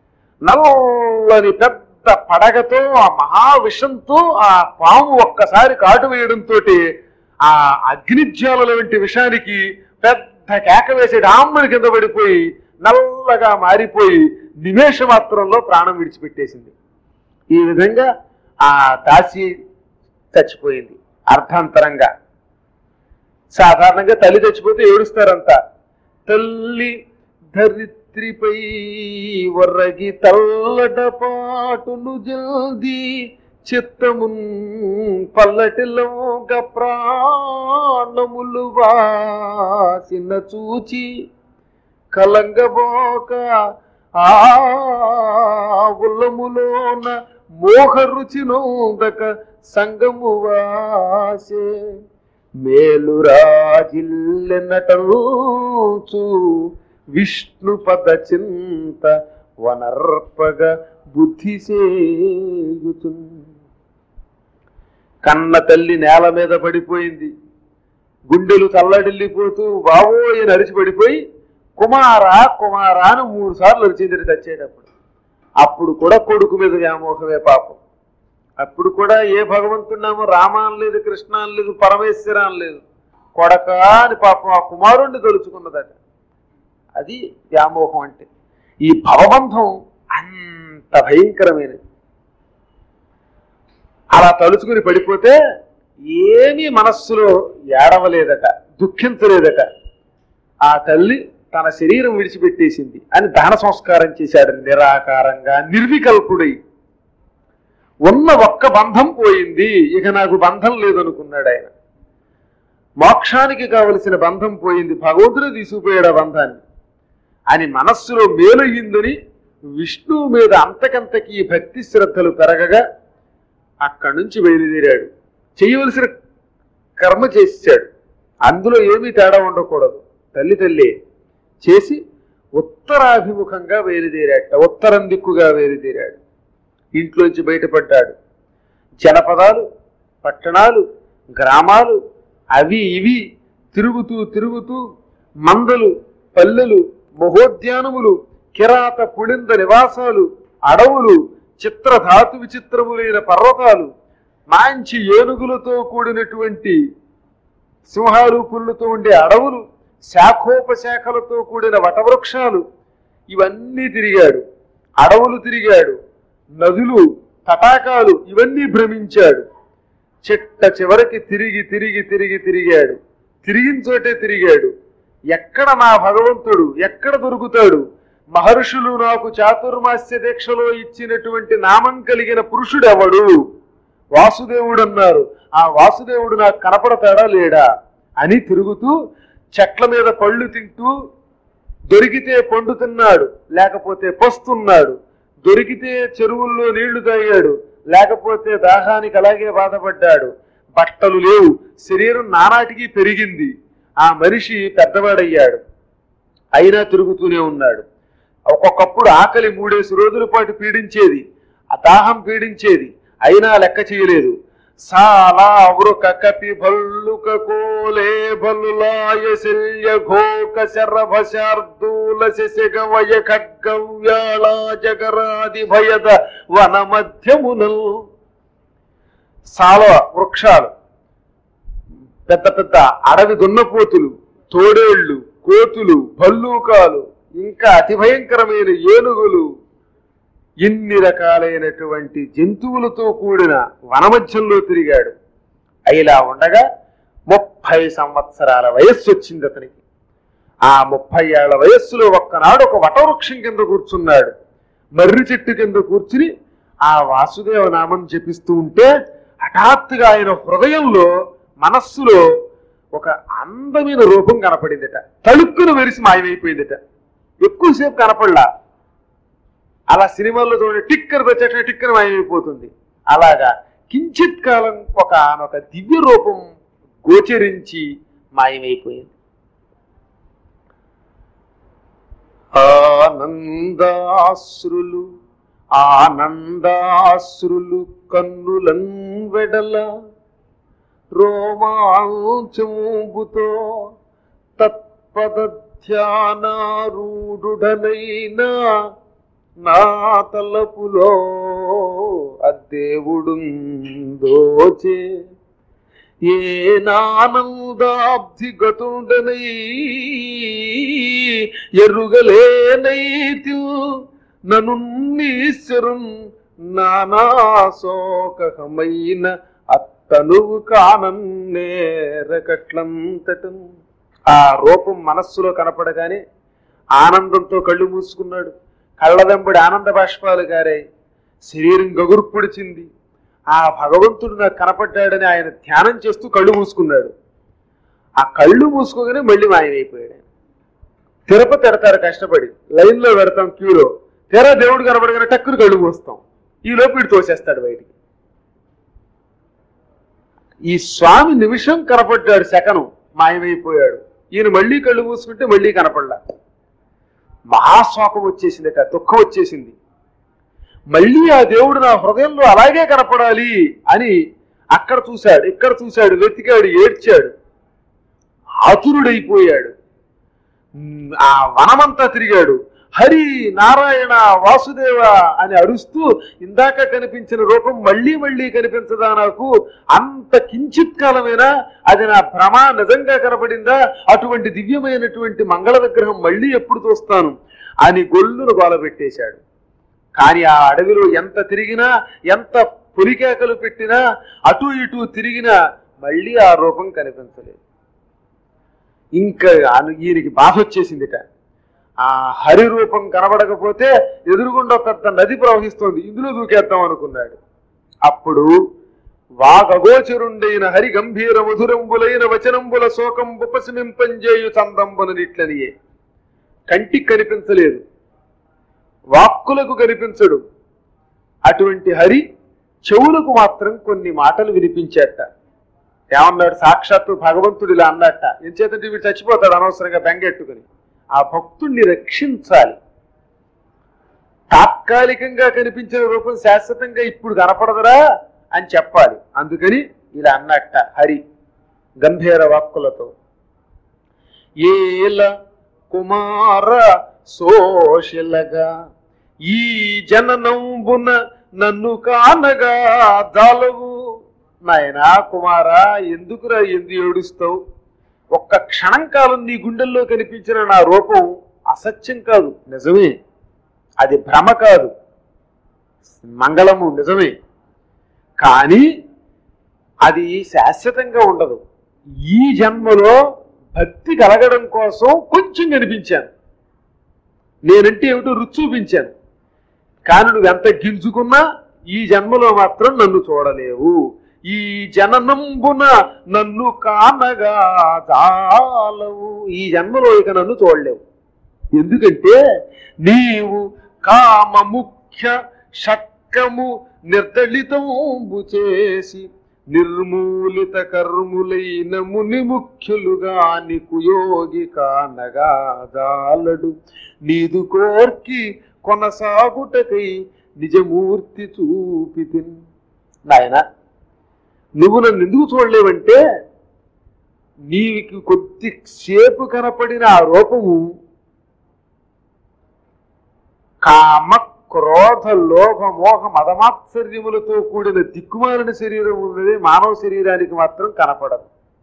నల్లని పెద్ద పడగతో ఆ మహావిషంతో ఆ పాము ఒక్కసారి కాటు వేయడంతో ఆ అగ్నిజ్వాలల వంటి విషానికి పెద్ద కేక వేసే డామ్మని కింద పడిపోయి నల్లగా మారిపోయి నిమేష మాత్రంలో ప్రాణం విడిచిపెట్టేసింది ఈ విధంగా ఆ దాసి చచ్చిపోయింది అర్థాంతరంగా సాధారణంగా తల్లి చచ్చిపోతే ఏడుస్తారంతా తల్లి ధరిత్రి నెత్రిపై వర్రగి తల్లట పాటును జల్ది చిత్తమున్ పల్లటిలోక ప్రాణములు వాసిన చూచి కలంగబోక ఆ ఉల్లములోన మోహ రుచి నోదక సంగము వాసే మేలురాజిల్లెనటూచు విష్ణు పద చింత వనర్పగ బుద్ధి సేయుతు కన్న తల్లి నేల మీద పడిపోయింది గుండెలు చల్లడిల్లిపోతూ బావోయి నరిచి పడిపోయి కుమారా కుమారా అని మూడు సార్లు అరిచింది చచ్చేటప్పుడు అప్పుడు కూడా కొడుకు మీద వ్యామోహమే పాపం అప్పుడు కూడా ఏ భగవంతున్నామో రామాన్ లేదు కృష్ణ అని లేదు పరమేశ్వర అని లేదు కొడక అని పాపం ఆ కుమారుణ్ణి తలుచుకున్నదట అది వ్యామోహం అంటే ఈ భవబంధం అంత భయంకరమైనది అలా తలుచుకుని పడిపోతే ఏమీ మనస్సులో ఏడవలేదట దుఃఖించలేదట ఆ తల్లి తన శరీరం విడిచిపెట్టేసింది అని దహన సంస్కారం చేశాడు నిరాకారంగా నిర్వికల్పుడై ఉన్న ఒక్క బంధం పోయింది ఇక నాకు బంధం లేదనుకున్నాడు ఆయన మోక్షానికి కావలసిన బంధం పోయింది భగవంతుడే తీసుకుపోయాడు ఆ బంధాన్ని అని మనస్సులో మేలయ్యిందని విష్ణువు మీద అంతకంతకి ఈ భక్తి శ్రద్ధలు పెరగగా అక్కడి నుంచి బయలుదేరాడు చేయవలసిన కర్మ చేశాడు అందులో ఏమీ తేడా ఉండకూడదు తల్లి తల్లి చేసి ఉత్తరాభిముఖంగా బయలుదేరాట ఉత్తరం దిక్కుగా బయలుదేరాడు ఇంట్లోంచి బయటపడ్డాడు జనపదాలు పట్టణాలు గ్రామాలు అవి ఇవి తిరుగుతూ తిరుగుతూ మందలు పల్లెలు మహోద్యానములు కిరాత పుళింద నివాసాలు అడవులు చిత్రధాతు విచిత్రములైన పర్వతాలు మంచి ఏనుగులతో కూడినటువంటి సింహాలు పుల్లుతో ఉండే అడవులు శాఖోపశాఖలతో కూడిన వటవృక్షాలు ఇవన్నీ తిరిగాడు అడవులు తిరిగాడు నదులు తటాకాలు ఇవన్నీ భ్రమించాడు చిట్ట చివరికి తిరిగి తిరిగి తిరిగి తిరిగాడు తిరిగిన చోటే తిరిగాడు ఎక్కడ నా భగవంతుడు ఎక్కడ దొరుకుతాడు మహర్షులు నాకు చాతుర్మాస్య దీక్షలో ఇచ్చినటువంటి నామం కలిగిన పురుషుడు ఎవడు వాసుదేవుడు అన్నారు ఆ వాసుదేవుడు నాకు కనపడతాడా లేడా అని తిరుగుతూ చెట్ల మీద పళ్ళు తింటూ దొరికితే పండు తిన్నాడు లేకపోతే పస్తున్నాడు దొరికితే చెరువుల్లో నీళ్లు తాగాడు లేకపోతే దాహానికి అలాగే బాధపడ్డాడు బట్టలు లేవు శరీరం నానాటికి పెరిగింది ఆ మనిషి పెద్దవాడయ్యాడు అయినా తిరుగుతూనే ఉన్నాడు ఒక్కొక్కప్పుడు ఆకలి మూడేసి రోజుల పాటు పీడించేది ఆ దాహం పీడించేది అయినా లెక్క చేయలేదు సాలా వృక కపి భల్లుక కోలే భల్లులాయ శల్య ఘోక శరభ శార్దూల శశగవయ ఖడ్గవ్యాళ జగరాది భయద వన మధ్యమునల్ సాల వృక్షాలు పెద్ద పెద్ద అడవి దున్నపోతులు తోడేళ్లు కోతులు భల్లూకాలు ఇంకా అతి భయంకరమైన ఏనుగులు ఇన్ని రకాలైనటువంటి జంతువులతో కూడిన వనమధ్యంలో తిరిగాడు ఇలా ఉండగా ముప్పై సంవత్సరాల వయస్సు వచ్చింది అతనికి ఆ ముప్పై ఏళ్ల వయస్సులో ఒక్కనాడు ఒక వటవృక్షం కింద కూర్చున్నాడు మర్రి చెట్టు కింద కూర్చుని ఆ వాసుదేవ నామం జపిస్తూ ఉంటే హఠాత్తుగా ఆయన హృదయంలో మనస్సులో ఒక అందమైన రూపం కనపడిందట తలుక్కును వెరిసి మాయమైపోయిందట ఎక్కువసేపు కనపడలా అలా సినిమాల్లో చూడండి టిక్కర్ వచ్చేట టిక్కర్ మాయమైపోతుంది అలాగా కించిత్ కాలం ఒక ఒక దివ్య రూపం గోచరించి మాయమైపోయింది ఆనందాశ్రులు ఆనందాశ్రులు కన్నులం వెడల రోమాంచముతో తత్పద ధ్యానారూఢుడనైనా నా తలపులో అద్దేవుడు దోచే ఏ నానందాబ్ధి గతుండనై ఎరుగలేనైతి నను నీశ్వరున్ నానాశోకమైన అత్తనువు కానన్నేరకట్లంతటం ఆ రూపం మనస్సులో కనపడగానే ఆనందంతో కళ్ళు మూసుకున్నాడు కళ్ళ వెంబడి ఆనంద బాష్పాలు గారాయి శరీరం గగుర్పుడిచింది ఆ భగవంతుడు నాకు కనపడ్డాడని ఆయన ధ్యానం చేస్తూ కళ్ళు మూసుకున్నాడు ఆ కళ్ళు మూసుకోగానే మళ్ళీ మాయమైపోయాడు ఆయన. తిరుపతి ఎడతారు కష్టపడి లైన్లో పెడతాం క్యూలో తెర దేవుడు కనపడగానే టక్కును కళ్ళు మూస్తాం ఈ లోపు వీడు తోసేస్తాడు బయటికి ఈ స్వామి నిమిషం కనపడ్డాడు శకనం మాయమైపోయాడు ఈయన మళ్ళీ కళ్ళు మూసుకుంటే మళ్ళీ కనపడలా మహాశోకం వచ్చేసిందట దుఃఖం వచ్చేసింది మళ్ళీ ఆ దేవుడు నా హృదయంలో అలాగే కనపడాలి అని అక్కడ చూశాడు ఇక్కడ చూశాడు వెతికాడు ఏడ్చాడు ఆతురుడైపోయాడు ఉమ్, ఆ వనమంతా తిరిగాడు హరి నారాయణ వాసుదేవ అని అరుస్తూ ఇందాక కనిపించిన రూపం మళ్ళీ మళ్ళీ కనిపించదా నాకు అంత కించిత్ కాలమైనా అది నా భ్రమ నిజంగా కనపడిందా అటువంటి దివ్యమైనటువంటి మంగళ విగ్రహం మళ్ళీ ఎప్పుడు చూస్తాను అని గొల్లును గోలబెట్టేశాడు కానీ ఆ అడవిలో ఎంత తిరిగినా ఎంత పులికేకలు పెట్టినా అటు ఇటు తిరిగినా మళ్ళీ ఆ రూపం కనిపించలేదు ఇంకా అను- ఈయనకి బాధ వచ్చేసిందిట ఆ హరి రూపం కనబడకపోతే ఎదురుగుండా పెద్ద నది ప్రవహిస్తోంది ఇందులో దూకేద్దాం అనుకున్నాడు అప్పుడు వాగగోచరుండైన హరి గంభీర మధురంబులైన వచనంబుల శోకం ఉపశమింపంజేయు చందంబుననిట్లనియే కంటికి కనిపించలేదు వాక్కులకు కనిపించడు అటువంటి హరి చెవులకు మాత్రం కొన్ని మాటలు వినిపించేట ఏమన్నాడు సాక్షాత్తు భగవంతుడు ఇలా అన్నట్ట ఎంచేతంటే వీడు చచ్చిపోతాడు అనవసరంగా బెంగెట్టుకుని ఆ భక్తుణ్ణి రక్షించాలి తాత్కాలికంగా కనిపించిన రూపం శాశ్వతంగా ఇప్పుడు కనపడదురా అని చెప్పాలి అందుకని ఇలా అన్నట్ట హరి గంభీర వాక్కులతో ఏల కుమార సోషిలగా ఈ జననంబున నన్ను కానగా జాలవు నాయనా కుమారా ఎందుకురా ఎందు ఏడుస్తావు ఒక్క క్షణం కాలం నీ గుండెల్లో కనిపించిన నా రూపం అసత్యం కాదు నిజమే అది భ్రమ కాదు మంగళము నిజమే కానీ అది శాశ్వతంగా ఉండదు ఈ జన్మలో భక్తి కలగడం కోసం కొంచెం కనిపించాను నేనంటే ఏమిటో రుచి చూపించాను కానీ నువ్వు ఎంత గింజుకున్నా ఈ జన్మలో మాత్రం నన్ను చూడలేవు ఈ జననంబున నన్ను కానగా జాలవు ఈ జన్మలో ఇక నన్ను చూడలేవు ఎందుకంటే నీవు కామ ముఖ్య షట్కము నిర్దళితంబు చేసి నిర్మూలిత కర్ములైన ముని ముఖ్యులుగా నీకు యోగి కానగా జాలడు నీదు కోర్కి కొనసాగుటకై నిజమూర్తి చూపితి నాయన నువ్వు నన్ను ఎందుకు చూడలేవంటే నీకు కొద్ది సేపు కనపడిన ఆ రూపము కామ క్రోధ లోభ మోహ మదమాత్సర్యములతో కూడిన దిక్కుమాలిన శరీరం ఉన్నది మానవ శరీరానికి మాత్రం కనపడదు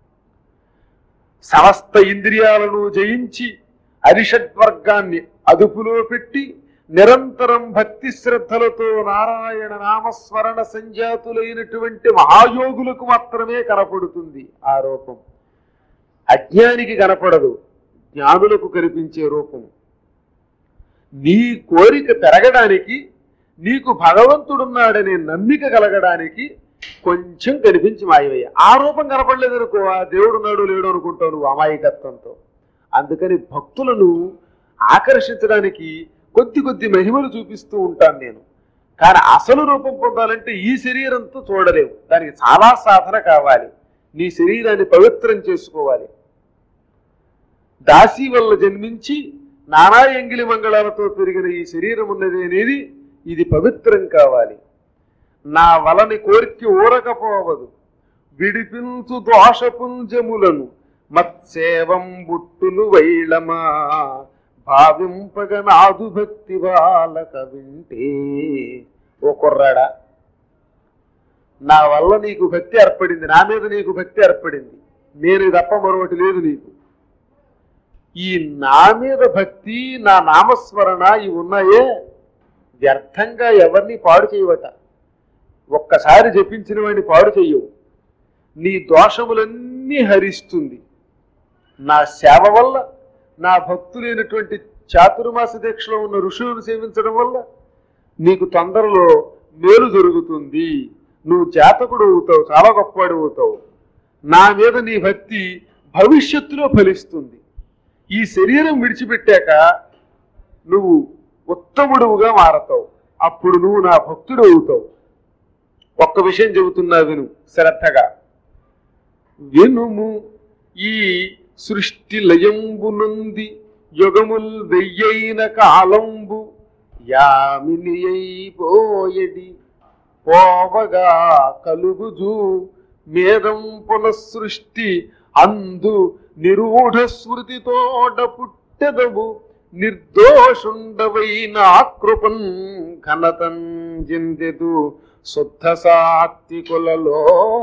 సమస్త ఇంద్రియాలను జయించి అరిషడ్వర్గాన్ని అదుపులో పెట్టి నిరంతరం భక్తి శ్రద్ధలతో నారాయణ నామస్మరణ సంజాతులైనటువంటి మహాయోగులకు మాత్రమే కనపడుతుంది ఆ రూపం అజ్ఞానికి కనపడదు జ్ఞానులకు కనిపించే రూపం నీ కోరిక పెరగడానికి నీకు భగవంతుడున్నాడనే నమ్మిక కలగడానికి కొంచెం కనిపించి మాయమయ్య ఆ రూపం కనపడలేదు అనుకో ఆ దేవుడున్నాడు లేడు అనుకుంటావు నువ్వు అమాయకత్వంతో అందుకని భక్తులను ఆకర్షించడానికి కొద్ది కొద్ది మహిమలు చూపిస్తూ ఉంటాను నేను కానీ అసలు రూపం పొందాలంటే ఈ శరీరంతో చూడలేవు దానికి చాలా సాధన కావాలి నీ శరీరాన్ని పవిత్రం చేసుకోవాలి దాసి వల్ల జన్మించి నానా ఎంగిలి మంగళాలతో పెరిగిన ఈ శరీరం ఉన్నది అనేది ఇది పవిత్రం కావాలి నా వలని కోరిక ఊరకపోవదు విడిపించు దోషపుంజములను మత్సేవం బుట్టులు వైళమా భావింపగ నాదు భక్తి బాలక వింటే ఓ కుర్రాడా నా వల్ల నీకు భక్తి ఏర్పడింది నా మీద నీకు భక్తి ఏర్పడింది నేను తప్ప మరొకటి లేదు నీకు ఈ నా మీద భక్తి నా నామస్మరణ ఇవి ఉన్నాయే వ్యర్థంగా ఎవరిని పాడు చేయవట ఒక్కసారి జపించిన వాడిని పాడు చెయ్యవు నీ దోషములన్నీ హరిస్తుంది నా సేవ వల్ల నా భక్తులైనటువంటి చాతుర్మాస దీక్షలో ఉన్న ఋషులను సేవించడం వల్ల నీకు తొందరలో మేలు జరుగుతుంది నువ్వు జాతకుడు అవుతావు చాలా గొప్పవాడు అవుతావు నా మీద నీ భక్తి భవిష్యత్తులో ఫలిస్తుంది ఈ శరీరం విడిచిపెట్టాక నువ్వు ఉత్తముడుగా మారతావు అప్పుడు నువ్వు నా భక్తుడు అవుతావు ఒక్క విషయం చెబుతున్నా విను శ్రద్ధగా వినుము ఈ సృష్టి లయంబునుంది యుగముల్ వెయ్యైన కాలంబు యామిని అయిపోయడి పోవగా కలుగుజు మేధం పునఃసృష్టి అందు నిరూఢ స్మృతితోడ పుట్టెదవు నిర్దోషుండవైన ఆకృపన్ ఘనతం జిందెదు శుద్ధ సాత్వికులలో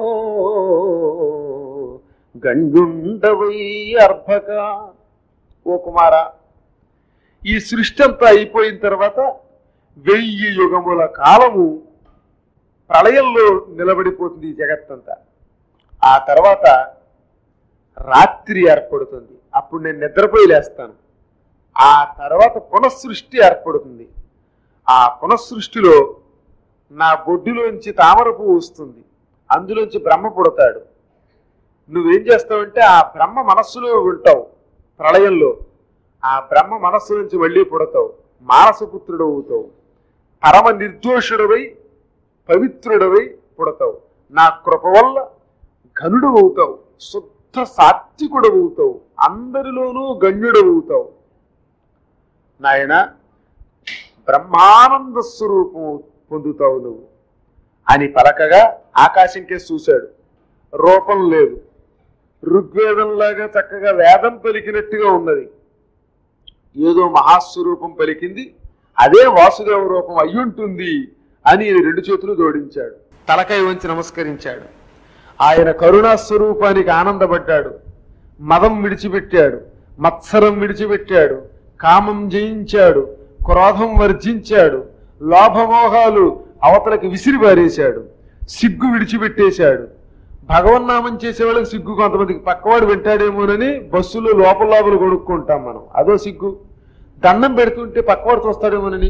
గండుండవై అర్భక ఓ కుమార ఈ సృష్టి అంతా అయిపోయిన తర్వాత వెయ్యి యుగముల కాలము ప్రళయంలో నిలబడిపోతుంది ఈ జగత్తంతా ఆ తర్వాత రాత్రి ఏర్పడుతుంది అప్పుడు నేను నిద్రపోయి లేస్తాను ఆ తర్వాత పునఃసృష్టి ఏర్పడుతుంది ఆ పునఃసృష్టిలో నా బొడ్డులోంచి తామర పువ్వు వస్తుంది అందులోంచి బ్రహ్మ పుడతాడు నువ్వేం చేస్తావంటే ఆ బ్రహ్మ మనస్సులో ఉంటావు ప్రళయంలో ఆ బ్రహ్మ మనస్సు నుంచి మళ్ళీ పుడతావు మానసపుత్రుడు అవుతావు పరమ నిర్దోషుడవై పవిత్రుడవై పుడతావు నా కృప వల్ల ఘనుడు అవుతావు శుద్ధ సాత్వికుడు అవుతావు అందరిలోనూ గణ్యుడు అవుతావు నాయన బ్రహ్మానంద స్వరూపం పొందుతావు నువ్వు అని పలకగా ఆకాశం కేసి చూశాడు రూపం లేదు ఋగ్వేదంలాగా చక్కగా వేదం పలికినట్టుగా ఉన్నది ఏదో మహాస్వరూపం పలికింది అదే వాసుదేవ రూపం అయ్యుంటుంది అని రెండు చేతులు జోడించాడు తలకై వంచి నమస్కరించాడు ఆయన కరుణా స్వరూపానికి ఆనందపడ్డాడు మదం విడిచిపెట్టాడు మత్సరం విడిచిపెట్టాడు కామం జయించాడు క్రోధం వర్జించాడు లోభమోహాలు అవతలకి విసిరిపారేశాడు సిగ్గు విడిచిపెట్టేశాడు భగవన్నామం చేసే వాళ్ళకి సిగ్గు కొంతమందికి పక్కవాడు వింటాడేమోనని బస్సులో లోపల లోపల కొనుక్కుంటాం మనం అదో సిగ్గు దండం పెడుతుంటే పక్కవాడు చూస్తాడేమోనని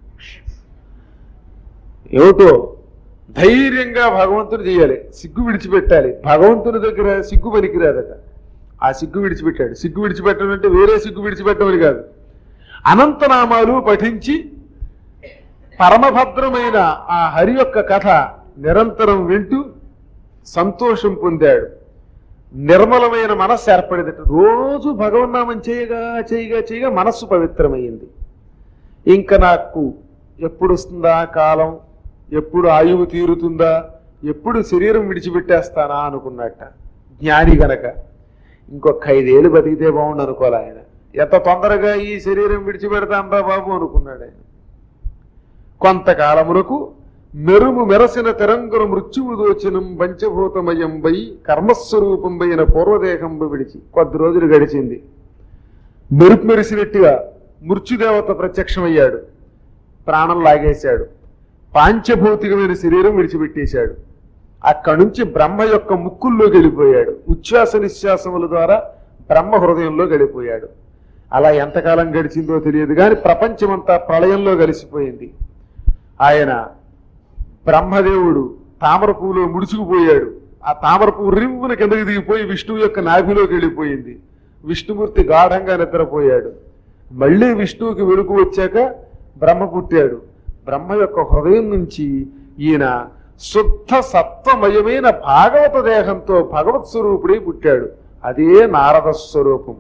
ఏమిటో ధైర్యంగా భగవంతుడు చేయాలి సిగ్గు విడిచిపెట్టాలి భగవంతుని దగ్గర సిగ్గు పనికిరాదట ఆ సిగ్గు విడిచిపెట్టాడు సిగ్గు విడిచిపెట్టడం అంటే వేరే సిగ్గు విడిచిపెట్టమని కాదు అనంతనామాలు పఠించి పరమభద్రమైన ఆ హరి యొక్క కథ నిరంతరం వింటూ సంతోషం పొందాడు నిర్మలమైన మనస్సు ఏర్పడేదట రోజు భగవన్నామం చేయగా చేయగా చేయగా మనస్సు పవిత్రమైంది ఇంకా నాకు ఎప్పుడు వస్తుందా కాలం ఎప్పుడు ఆయువు తీరుతుందా ఎప్పుడు శరీరం విడిచిపెట్టేస్తానా అనుకున్నట్ట జ్ఞాని గనక ఇంకొక ఐదేళ్ళు బతికితే బాగుండు అనుకోలే ఆయన ఎంత తొందరగా ఈ శరీరం విడిచిపెడతాంరా బాబు అనుకున్నాడు ఆయన కొంతకాలమునకు మెరుము మెరసిన తెరంగున మృత్యువు దోచనం పంచభూతమయంబై కర్మస్వరూపంబైన పూర్వదేహంబు విడిచి కొద్ది రోజులు గడిచింది మెరుపు మెరిసినట్టుగా మృత్యుదేవత ప్రత్యక్షమయ్యాడు ప్రాణం లాగేశాడు పాంచభౌతికమైన శరీరం విడిచిపెట్టేశాడు అక్కడి నుంచి బ్రహ్మ యొక్క ముక్కుల్లో గెలిపోయాడు ఉచ్ఛ్వాస నిశ్వాసముల ద్వారా బ్రహ్మ హృదయంలో గడిపోయాడు అలా ఎంతకాలం గడిచిందో తెలియదు కానీ ప్రపంచమంతా ప్రళయంలో కలిసిపోయింది ఆయన బ్రహ్మదేవుడు తామర పువ్వులో ముడుచుకుపోయాడు ఆ తామర పువ్వు రివ్వున కిందకి దిగిపోయి విష్ణువు యొక్క నాభిలోకి వెళ్ళిపోయింది విష్ణుమూర్తి గాఢంగా నిద్రపోయాడు మళ్ళీ విష్ణువుకి వెలుగు వచ్చాక బ్రహ్మ పుట్టాడు బ్రహ్మ యొక్క హృదయం నుంచి ఈయన శుద్ధ సత్వమయమైన భాగవత దేహంతో భగవత్ స్వరూపుడై పుట్టాడు అదే నారద స్వరూపం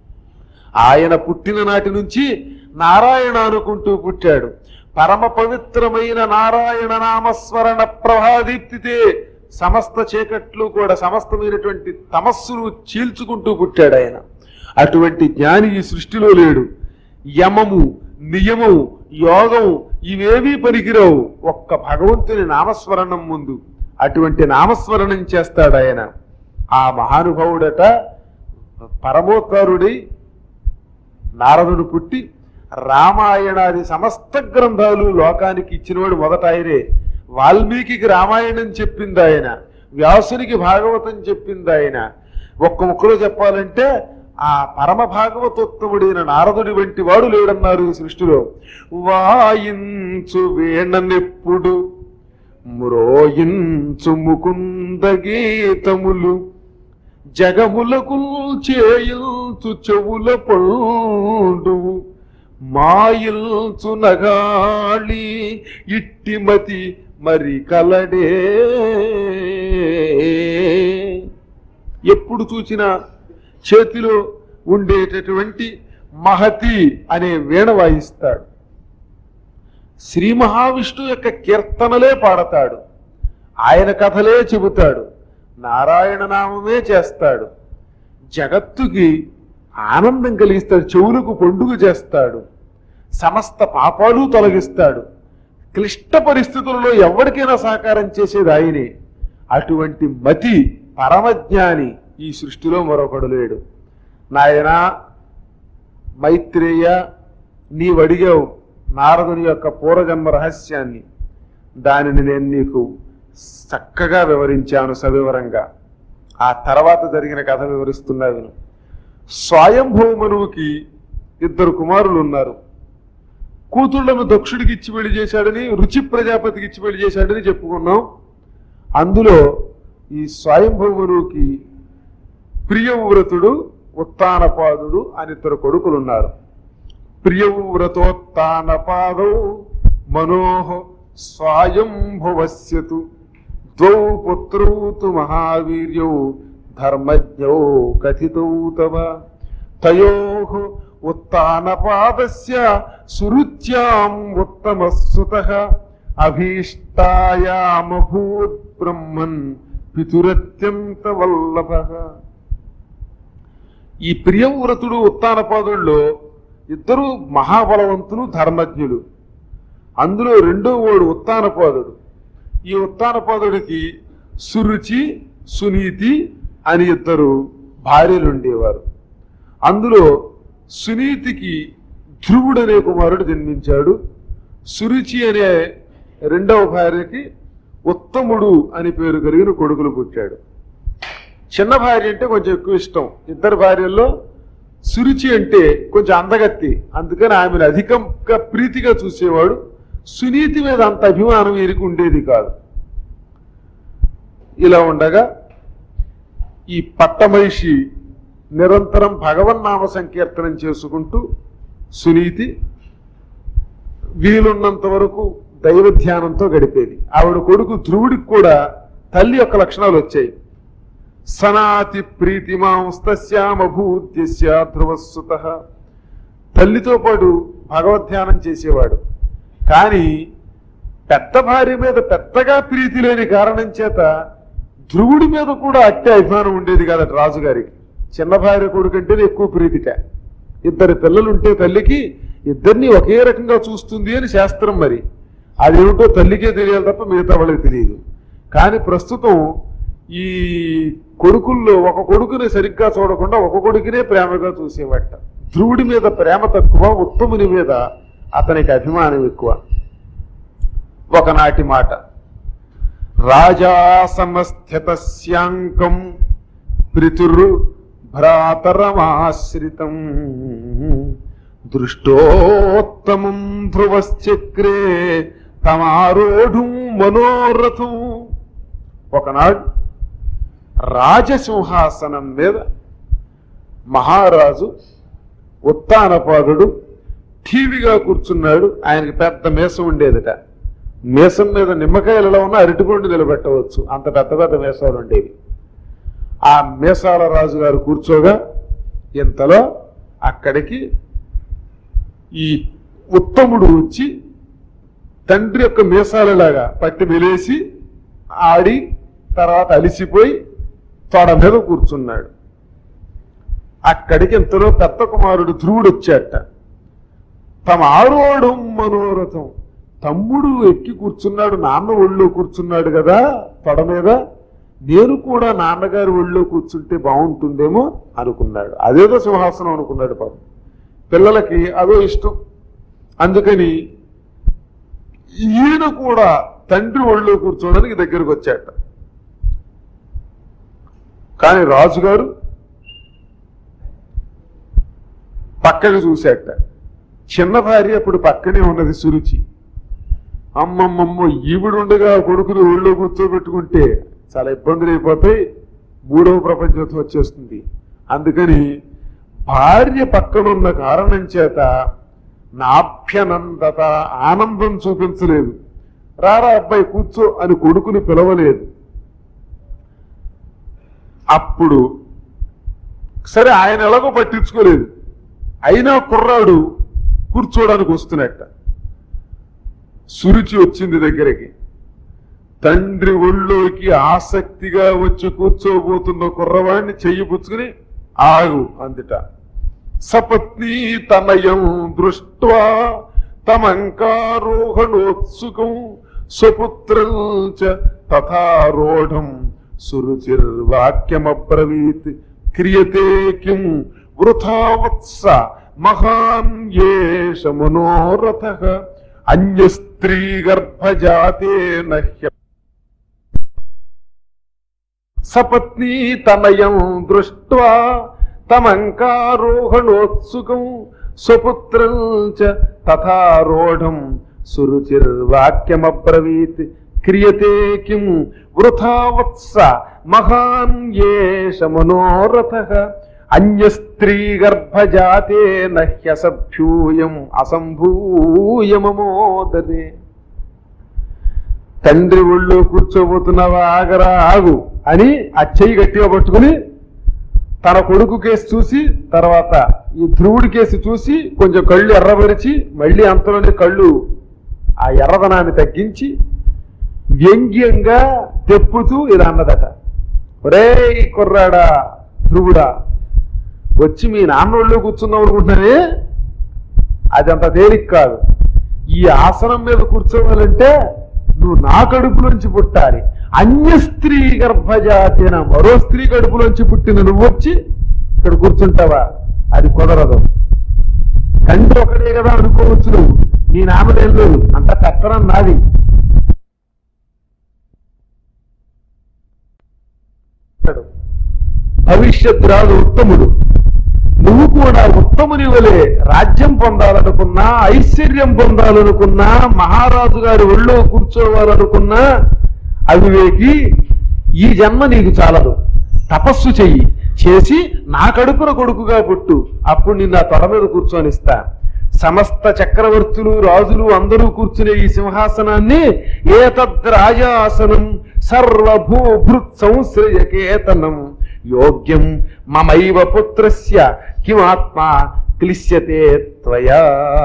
ఆయన పుట్టిన నాటి నుంచి నారాయణ అనుకుంటూ పుట్టాడు పరమ పవిత్రమైన నారాయణ నామస్మరణ ప్రభాదీప్తితే సమస్త చీకట్లు కూడా సమస్తమైనటువంటి తమస్సును చీల్చుకుంటూ పుట్టాడు ఆయన అటువంటి జ్ఞాని ఈ సృష్టిలో లేడు యమము నియమము యోగం ఇవేవీ పనికిరావు ఒక్క భగవంతుని నామస్మరణం ముందు అటువంటి నామస్మరణం చేస్తాడు ఆయన ఆ మహానుభావుడట పరమోత్కారుడై నారదుడు పుట్టి రామాయణాది సమస్త గ్రంథాలు లోకానికి ఇచ్చినవాడు మొదట ఆయనే వాల్మీకి రామాయణం చెప్పింది ఆయన వ్యాసునికి భాగవతం చెప్పింది ఆయన ఒక్క ముక్కలో చెప్పాలంటే ఆ పరమ భాగవతోత్తముడైన నారదుడి వంటి వాడు లేడన్నారు ఈ సృష్టిలో వాయించు వేణనెప్పుడు మ్రోయించు ముకుంద గీతములు జగములకు చేయుచు చెవుల పండు మాయిల్చు నగాళి ఇట్టిమతి మరి కలడే ఎప్పుడు చూసినా చేతిలో ఉండేటటువంటి మహతి అనే వీణ వాయిస్తాడు శ్రీ మహావిష్ణు యొక్క కీర్తనలే పాడతాడు ఆయన కథలే చెబుతాడు నారాయణ నామమే చేస్తాడు జగత్తుకి ఆనందం కలిగిస్తాడు చెవులకు పండుగ చేస్తాడు సమస్త పాపాలు తొలగిస్తాడు క్లిష్ట పరిస్థితులలో ఎవరికైనా సహకారం చేసేది ఆయనే అటువంటి మతి పరమజ్ఞాని ఈ సృష్టిలో మరొకడు లేడు నాయనా మైత్రేయ నీవు అడిగావు నారదుని యొక్క పూర్వజన్మ రహస్యాన్ని దానిని నేను నీకు చక్కగా వివరించాను సవివరంగా ఆ తర్వాత జరిగిన కథ వివరిస్తున్నా విను స్వయంభూమనువుకి ఇద్దరు కుమారులు ఉన్నారు కూతుళ్లను దక్షుడికి ఇచ్చి పెళ్లి చేశాడని రుచి ప్రజాపతికి ఇచ్చి పెళ్లి చేశాడని చెప్పుకున్నాం అందులో ఈ స్వయంభూమనువుకి ప్రియవ్రతుడు ఉత్తానపాదుడు అని ఇద్దరు కొడుకులున్నారు ప్రియవ్రతోత్తానపాదౌ మనోహ స్వయంభవస్యతు ద్వౌ పుత్రౌ తు మహావీర్యౌ ధర్మజ్ఞౌ కథితౌ తవ తయోః ఉత్తానపాదస్య సురుచ్యాం ఉత్తమస్సుతః అభీష్టాయామభూత్ బ్రహ్మన్ పితురత్యంత వల్లభః ఈ ప్రియవ్రతుడు ఉత్తానపాదుల్లో ఇద్దరు మహాబలవంతులు ధర్మజ్ఞులు అందులో రెండో వాడు ఉత్తానపాదుడు ఈ ఉత్తానపాదుడికి సురుచి సునీతి అని ఇద్దరు భార్యలు ఉండేవారు అందులో సునీతికి ధ్రువుడు అనే కుమారుడు జన్మించాడు సురుచి అనే రెండవ భార్యకి ఉత్తముడు అని పేరు కలిగిన కొడుకులు పుట్టాడు చిన్న భార్య అంటే కొంచెం ఎక్కువ ఇష్టం ఇద్దరు భార్యల్లో సురుచి అంటే కొంచెం అందగత్తి అందుకని ఆమెను అధికంగా ప్రీతిగా చూసేవాడు సునీతి మీద అంత అభిమానం ఈయనకి ఉండేది కాదు ఇలా ఉండగా ఈ పట్టమహిషి నిరంతరం భగవన్నామ సంకీర్తనం చేసుకుంటూ సునీతి వీలున్నంత వరకు దైవ ధ్యానంతో గడిపేది ఆవిడ కొడుకు ధ్రువుడికి కూడా తల్లి యొక్క లక్షణాలు వచ్చాయి సనాతి ప్రీతిమాంస్తస్యామభూత్యస్య ధ్రువస్సుత తల్లితో పాటు భగవద్ధ్యానం చేసేవాడు కానీ పెద్ద భార్య మీద పెద్దగా ప్రీతి లేని కారణం చేత ధ్రువుడి మీద కూడా అట్టే అభిమానం ఉండేది కాదట రాజుగారికి చిన్న భార్య కొడుకంటేనే ఎక్కువ ప్రీతిట ఇద్దరు పిల్లలుంటే తల్లికి ఇద్దరిని ఒకే రకంగా చూస్తుంది అని శాస్త్రం మరి అదేమిటో తల్లికే తెలియాలి తప్ప మిగతా వాళ్ళకి తెలియదు కానీ ప్రస్తుతం ఈ కొడుకుల్లో ఒక కొడుకుని సరిగ్గా చూడకుండా ఒక కొడుకునే ప్రేమగా చూసేవాట ధ్రువుడి మీద ప్రేమ తక్కువ ఉత్తముని మీద అతనికి అభిమానం ఎక్కువ ఒకనాటి మాట రాజా సమస్థితస్యాంకం పితుర్ భ్రాతరమాశ్రితం దృష్టోత్తమం ధ్రువశ్చక్రే తమారోఢు మనోరథం ఒకనాడు రాజసింహాసనం మీద మహారాజు ఉత్తానపాదుడు ఠీవిగా కూర్చున్నాడు ఆయనకి పెద్ద మీసం ఉండేదట మీసం మీద నిమ్మకాయలలో ఉన్న అరటిపండు నిలబెట్టవచ్చు అంత పెద్ద పెద్ద మీసాలు ఉండేవి ఆ మీసాల రాజు గారు కూర్చోగా ఇంతలో అక్కడికి ఈ ఉత్తముడు వచ్చి తండ్రి యొక్క మీసాలలాగా పట్టి మెలేసి ఆడి తర్వాత అలిసిపోయి తొడ మీద కూర్చున్నాడు అక్కడికి ఇంతలో పెద్ద కుమారుడు ధ్రువుడు వచ్చాట తమ ఆరోడు మనోరథం తమ్ముడు ఎక్కి కూర్చున్నాడు నాన్న ఒళ్ళో కూర్చున్నాడు కదా తొడ మీద నేను కూడా నాన్నగారి ఒళ్ళో కూర్చుంటే బాగుంటుందేమో అనుకున్నాడు అదేదో సింహాసనం అనుకున్నాడు పాపం పిల్లలకి అదో ఇష్టం అందుకని ఈయన కూడా తండ్రి ఒళ్ళో కూర్చోవడానికి దగ్గరకు వచ్చాట కానీ రాజుగారు పక్కకు చూశాట చిన్న భార్య అప్పుడు పక్కనే ఉన్నది సురుచి అమ్మమ్మమ్మ ఈవిడుండగా కొడుకుని ఒళ్ళో కూర్చోబెట్టుకుంటే చాలా ఇబ్బందులు అయిపోతాయి మూడవ ప్రపంచంతో వచ్చేస్తుంది అందుకని భార్య పక్కనున్న కారణం చేత నాభ్యనందత ఆనందం చూపించలేదు రారా అబ్బాయి కూర్చో అని కొడుకుని పిలవలేదు అప్పుడు సరే ఆయన ఎలాగో పట్టించుకోలేదు అయినా కుర్రాడు కూర్చోడానికి వస్తున్నట్ట సురుచి వచ్చింది దగ్గరికి తండ్రి ఒళ్ళోకి ఆసక్తిగా వచ్చి కూర్చోబోతున్న కుర్రవాడిని చెయ్యి పుచ్చుకుని ఆగు అందుట సపత్ని తనయం దృష్ట్వా తమంకారోహణోత్సుకం స్వపుత్రం చ తథారోఢం సురుచిర్వాక్యమబ్రవీత్ క్రియతే కిం వృథా వత్స మహాన్ ఏష మనోరథ అన్య స్త్రీ గర్భజాతేన హ్య సపత్ని తనయం దృష్ట్వా తమంకారోహణోత్సుకం స్వపుత్రం చ తథారోఢం సురుచిర్వాక్యమబ్రవీత్ క్రియతే కిం వృథా వత్స మహాన్ ఏష మనోరథ అన్య స్త్రీ గర్భజాతేన హ్యసభ్యూయం అసంభూయమమోదరే తండ్రి ఒళ్ళో కూర్చోబోతున్నావా ఆగరా ఆగు అని ఆ చెయ్యి గట్టిగా పట్టుకుని తన కొడుకు కేసు చూసి తర్వాత ఈ ధ్రువుడి కేసు చూసి కొంచెం కళ్ళు ఎర్రబరిచి మళ్ళీ అంతలోనే కళ్ళు ఆ ఎర్రదనాన్ని తగ్గించి వ్యంగ్యంగా తెప్పుతూ ఇది అన్నదట ఒరే కుర్రాడా ధ్రువుడా వచ్చి మీ నాన్న ఒళ్ళో కూర్చుందాం అనుకుంటున్నానే అది అంత తేలిక కాదు ఈ ఆసనం మీద కూర్చోవాలంటే నువ్వు నా కడుపులోంచి పుట్టాలి అన్య స్త్రీ గర్భజాతిన మరో స్త్రీ కడుపులోంచి పుట్టిన నువ్వు వచ్చి ఇక్కడ కూర్చుంటావా అది కుదరదు తండ్రి ఒకడే కదా అనుకోవచ్చు నువ్వు నీ నామదేం లేదు అంత పెత్తనం నాది భవిష్యత్ రాజు ఉత్తముడు నువ్వు కూడా ఉత్తముని వలె రాజ్యం పొందాలనుకున్నా ఐశ్వర్యం పొందాలనుకున్నా మహారాజు గారి ఒళ్ళో కూర్చోవాలనుకున్నా అవివేకి ఈ జన్మ నీకు చాలదు తపస్సు చెయ్యి చేసి నా కడుపున కొడుకుగా పుట్టు అప్పుడు నిన్ను ఆ తొడ మీద కూర్చొనిస్తా సమస్త చక్రవర్తులు రాజులు అందరూ కూర్చునే ఈ సింహాసనాన్ని ఏతద్రాజాసనం సర్వభూభృత్ సంశ్రయకేతనం యోగ్యం మమైవ పుత్రస్య కిమాత్మ క్లిశ్యతే త్వయా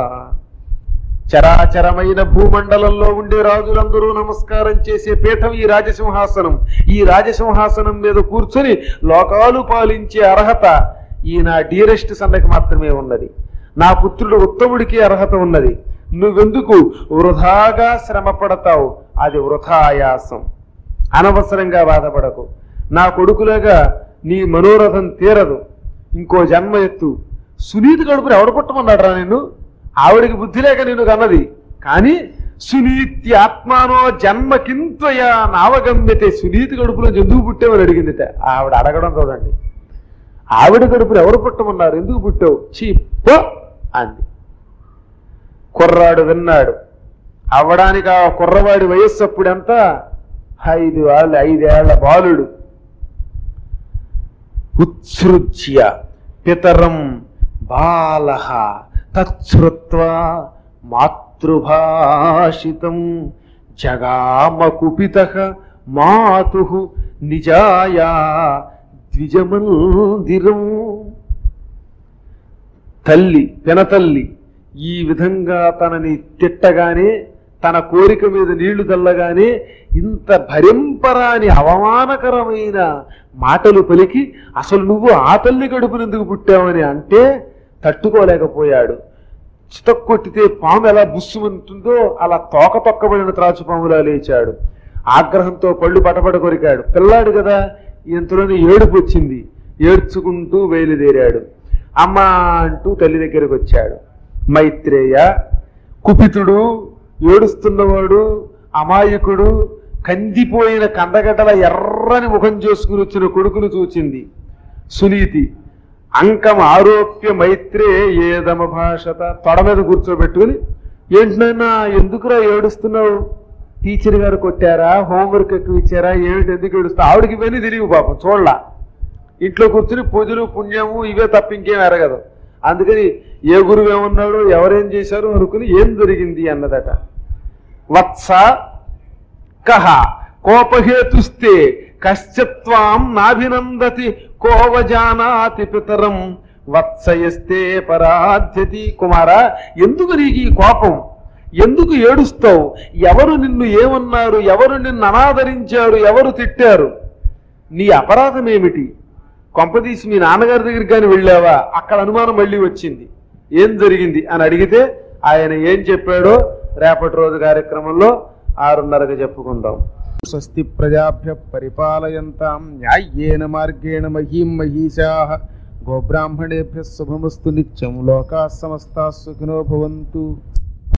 చరాచరమైన భూమండలంలో ఉండే రాజులందరూ నమస్కారం చేసే పీఠం ఈ రాజసింహాసనం ఈ రాజసింహాసనం మీద కూర్చొని లోకాలు పాలించే అర్హత ఈ నా డీరెస్ట్ సన్నకి మాత్రమే ఉన్నది నా పుత్రుడు ఉత్తముడికి అర్హత ఉన్నది నువ్వెందుకు వృధాగా శ్రమ పడతావు అది వృథాయాసం అనవసరంగా బాధపడకు నా కొడుకులాగా నీ మనోరథం తీరదు ఇంకో జన్మ ఎత్తు సునీతి కడుపుని ఎవడ పుట్టమన్నాడు నేను ఆవిడికి బుద్ధి లేక నేను కన్నది కానీ సునీతి ఆత్మానో జన్మ కింత్వయ నావగమ్యతే సునీతి కడుపులో ఎందుకు పుట్టావని అడిగిందిట ఆవిడ అడగడం చూడండి ఆవిడ కడుపులు ఎవరు పుట్టమన్నారు ఎందుకు పుట్టావు చీప్ప అంది కుర్రాడు విన్నాడు అవ్వడానికి ఆ కుర్రవాడి వయస్సు అప్పుడెంత ఐదు వాళ్ళు ఐదేళ్ల బాలుడు ఉత్సృజ్య పితరం బాల తచ్చుత్వా మాతృభాషితం జగామ కుపిత మాతు నిజాయా ద్విజమందిరం తల్లి పినతల్లి ఈ విధంగా తనని తిట్టగానే తన కోరిక మీద నీళ్లు చల్లగానే ఇంత భరింపరాని అవమానకరమైన మాటలు పలికి అసలు నువ్వు ఆ తల్లి గడుపునెందుకు పుట్టావని అంటే తట్టుకోలేకపోయాడు చితక్కొట్టితే పాము ఎలా బుస్సుమంటుందో అలా తోక తొక్కబడిన త్రాచుపాములా లేచాడు ఆగ్రహంతో పళ్ళు పటపట కొరికాడు పిల్లాడు కదా ఇంతలోనే ఏడుపు వచ్చింది ఏడ్చుకుంటూ బయలుదేరాడు అమ్మా అంటూ తల్లి దగ్గరికి వచ్చాడు మైత్రేయ కుపితుడు ఏడుస్తున్నవాడు అమాయకుడు కందిపోయిన కందగడ్డల ఎర్రని ముఖం చేసుకుని వచ్చిన కొడుకును చూచింది సునీతి అంకం ఆరోప్య మైత్రే ఏదమ భాషత తొడ మీద కూర్చోబెట్టుకుని ఏంటనైనా ఎందుకురా ఏడుస్తున్నావు టీచర్ గారు కొట్టారా హోంవర్క్ ఎక్కువ ఇచ్చారా ఏమిటి ఎందుకు ఏడుస్తా ఆవిడకి ఇవన్నీ తెలియవు పాపం చూడలా ఇంట్లో కూర్చుని పూజలు పుణ్యము ఇవే తప్ప ఇంకేం ఎరగదు అందుకని ఏ గురువు ఏమన్నాడు ఎవరేం చేశారు అనుకుని ఏం జరిగింది అన్నదట వత్స కహ కోపహేతుస్తే కశ్చత్వాం నాభినందతి కోవజానాతి పితరం వత్సయస్తే పరాధ్యతి కుమార ఎందుకు నీకు ఈ కోపం ఎందుకు ఏడుస్తావు ఎవరు నిన్ను ఏమన్నారు ఎవరు నిన్ను అనాదరించారు ఎవరు తిట్టారు నీ అపరాధం ఏమిటి కొంపదీసి మీ నాన్నగారి దగ్గరికి కానీ వెళ్ళావా అక్కడ అనుమానం మళ్ళీ వచ్చింది ఏం జరిగింది అని అడిగితే ఆయన ఏం చెప్పాడో రేపటి రోజు కార్యక్రమంలో ఆరున్నరకు చెప్పుకుందాం స్వస్తి ప్రజాభ్య పరిపాలయంతాం న్యాయ్యేన మార్గేణ మహీం మహీషా గోబ్రాహ్మణేభ్య శుభమస్తు నిత్యం లోకా సమస్తా సుఖినో భవంతు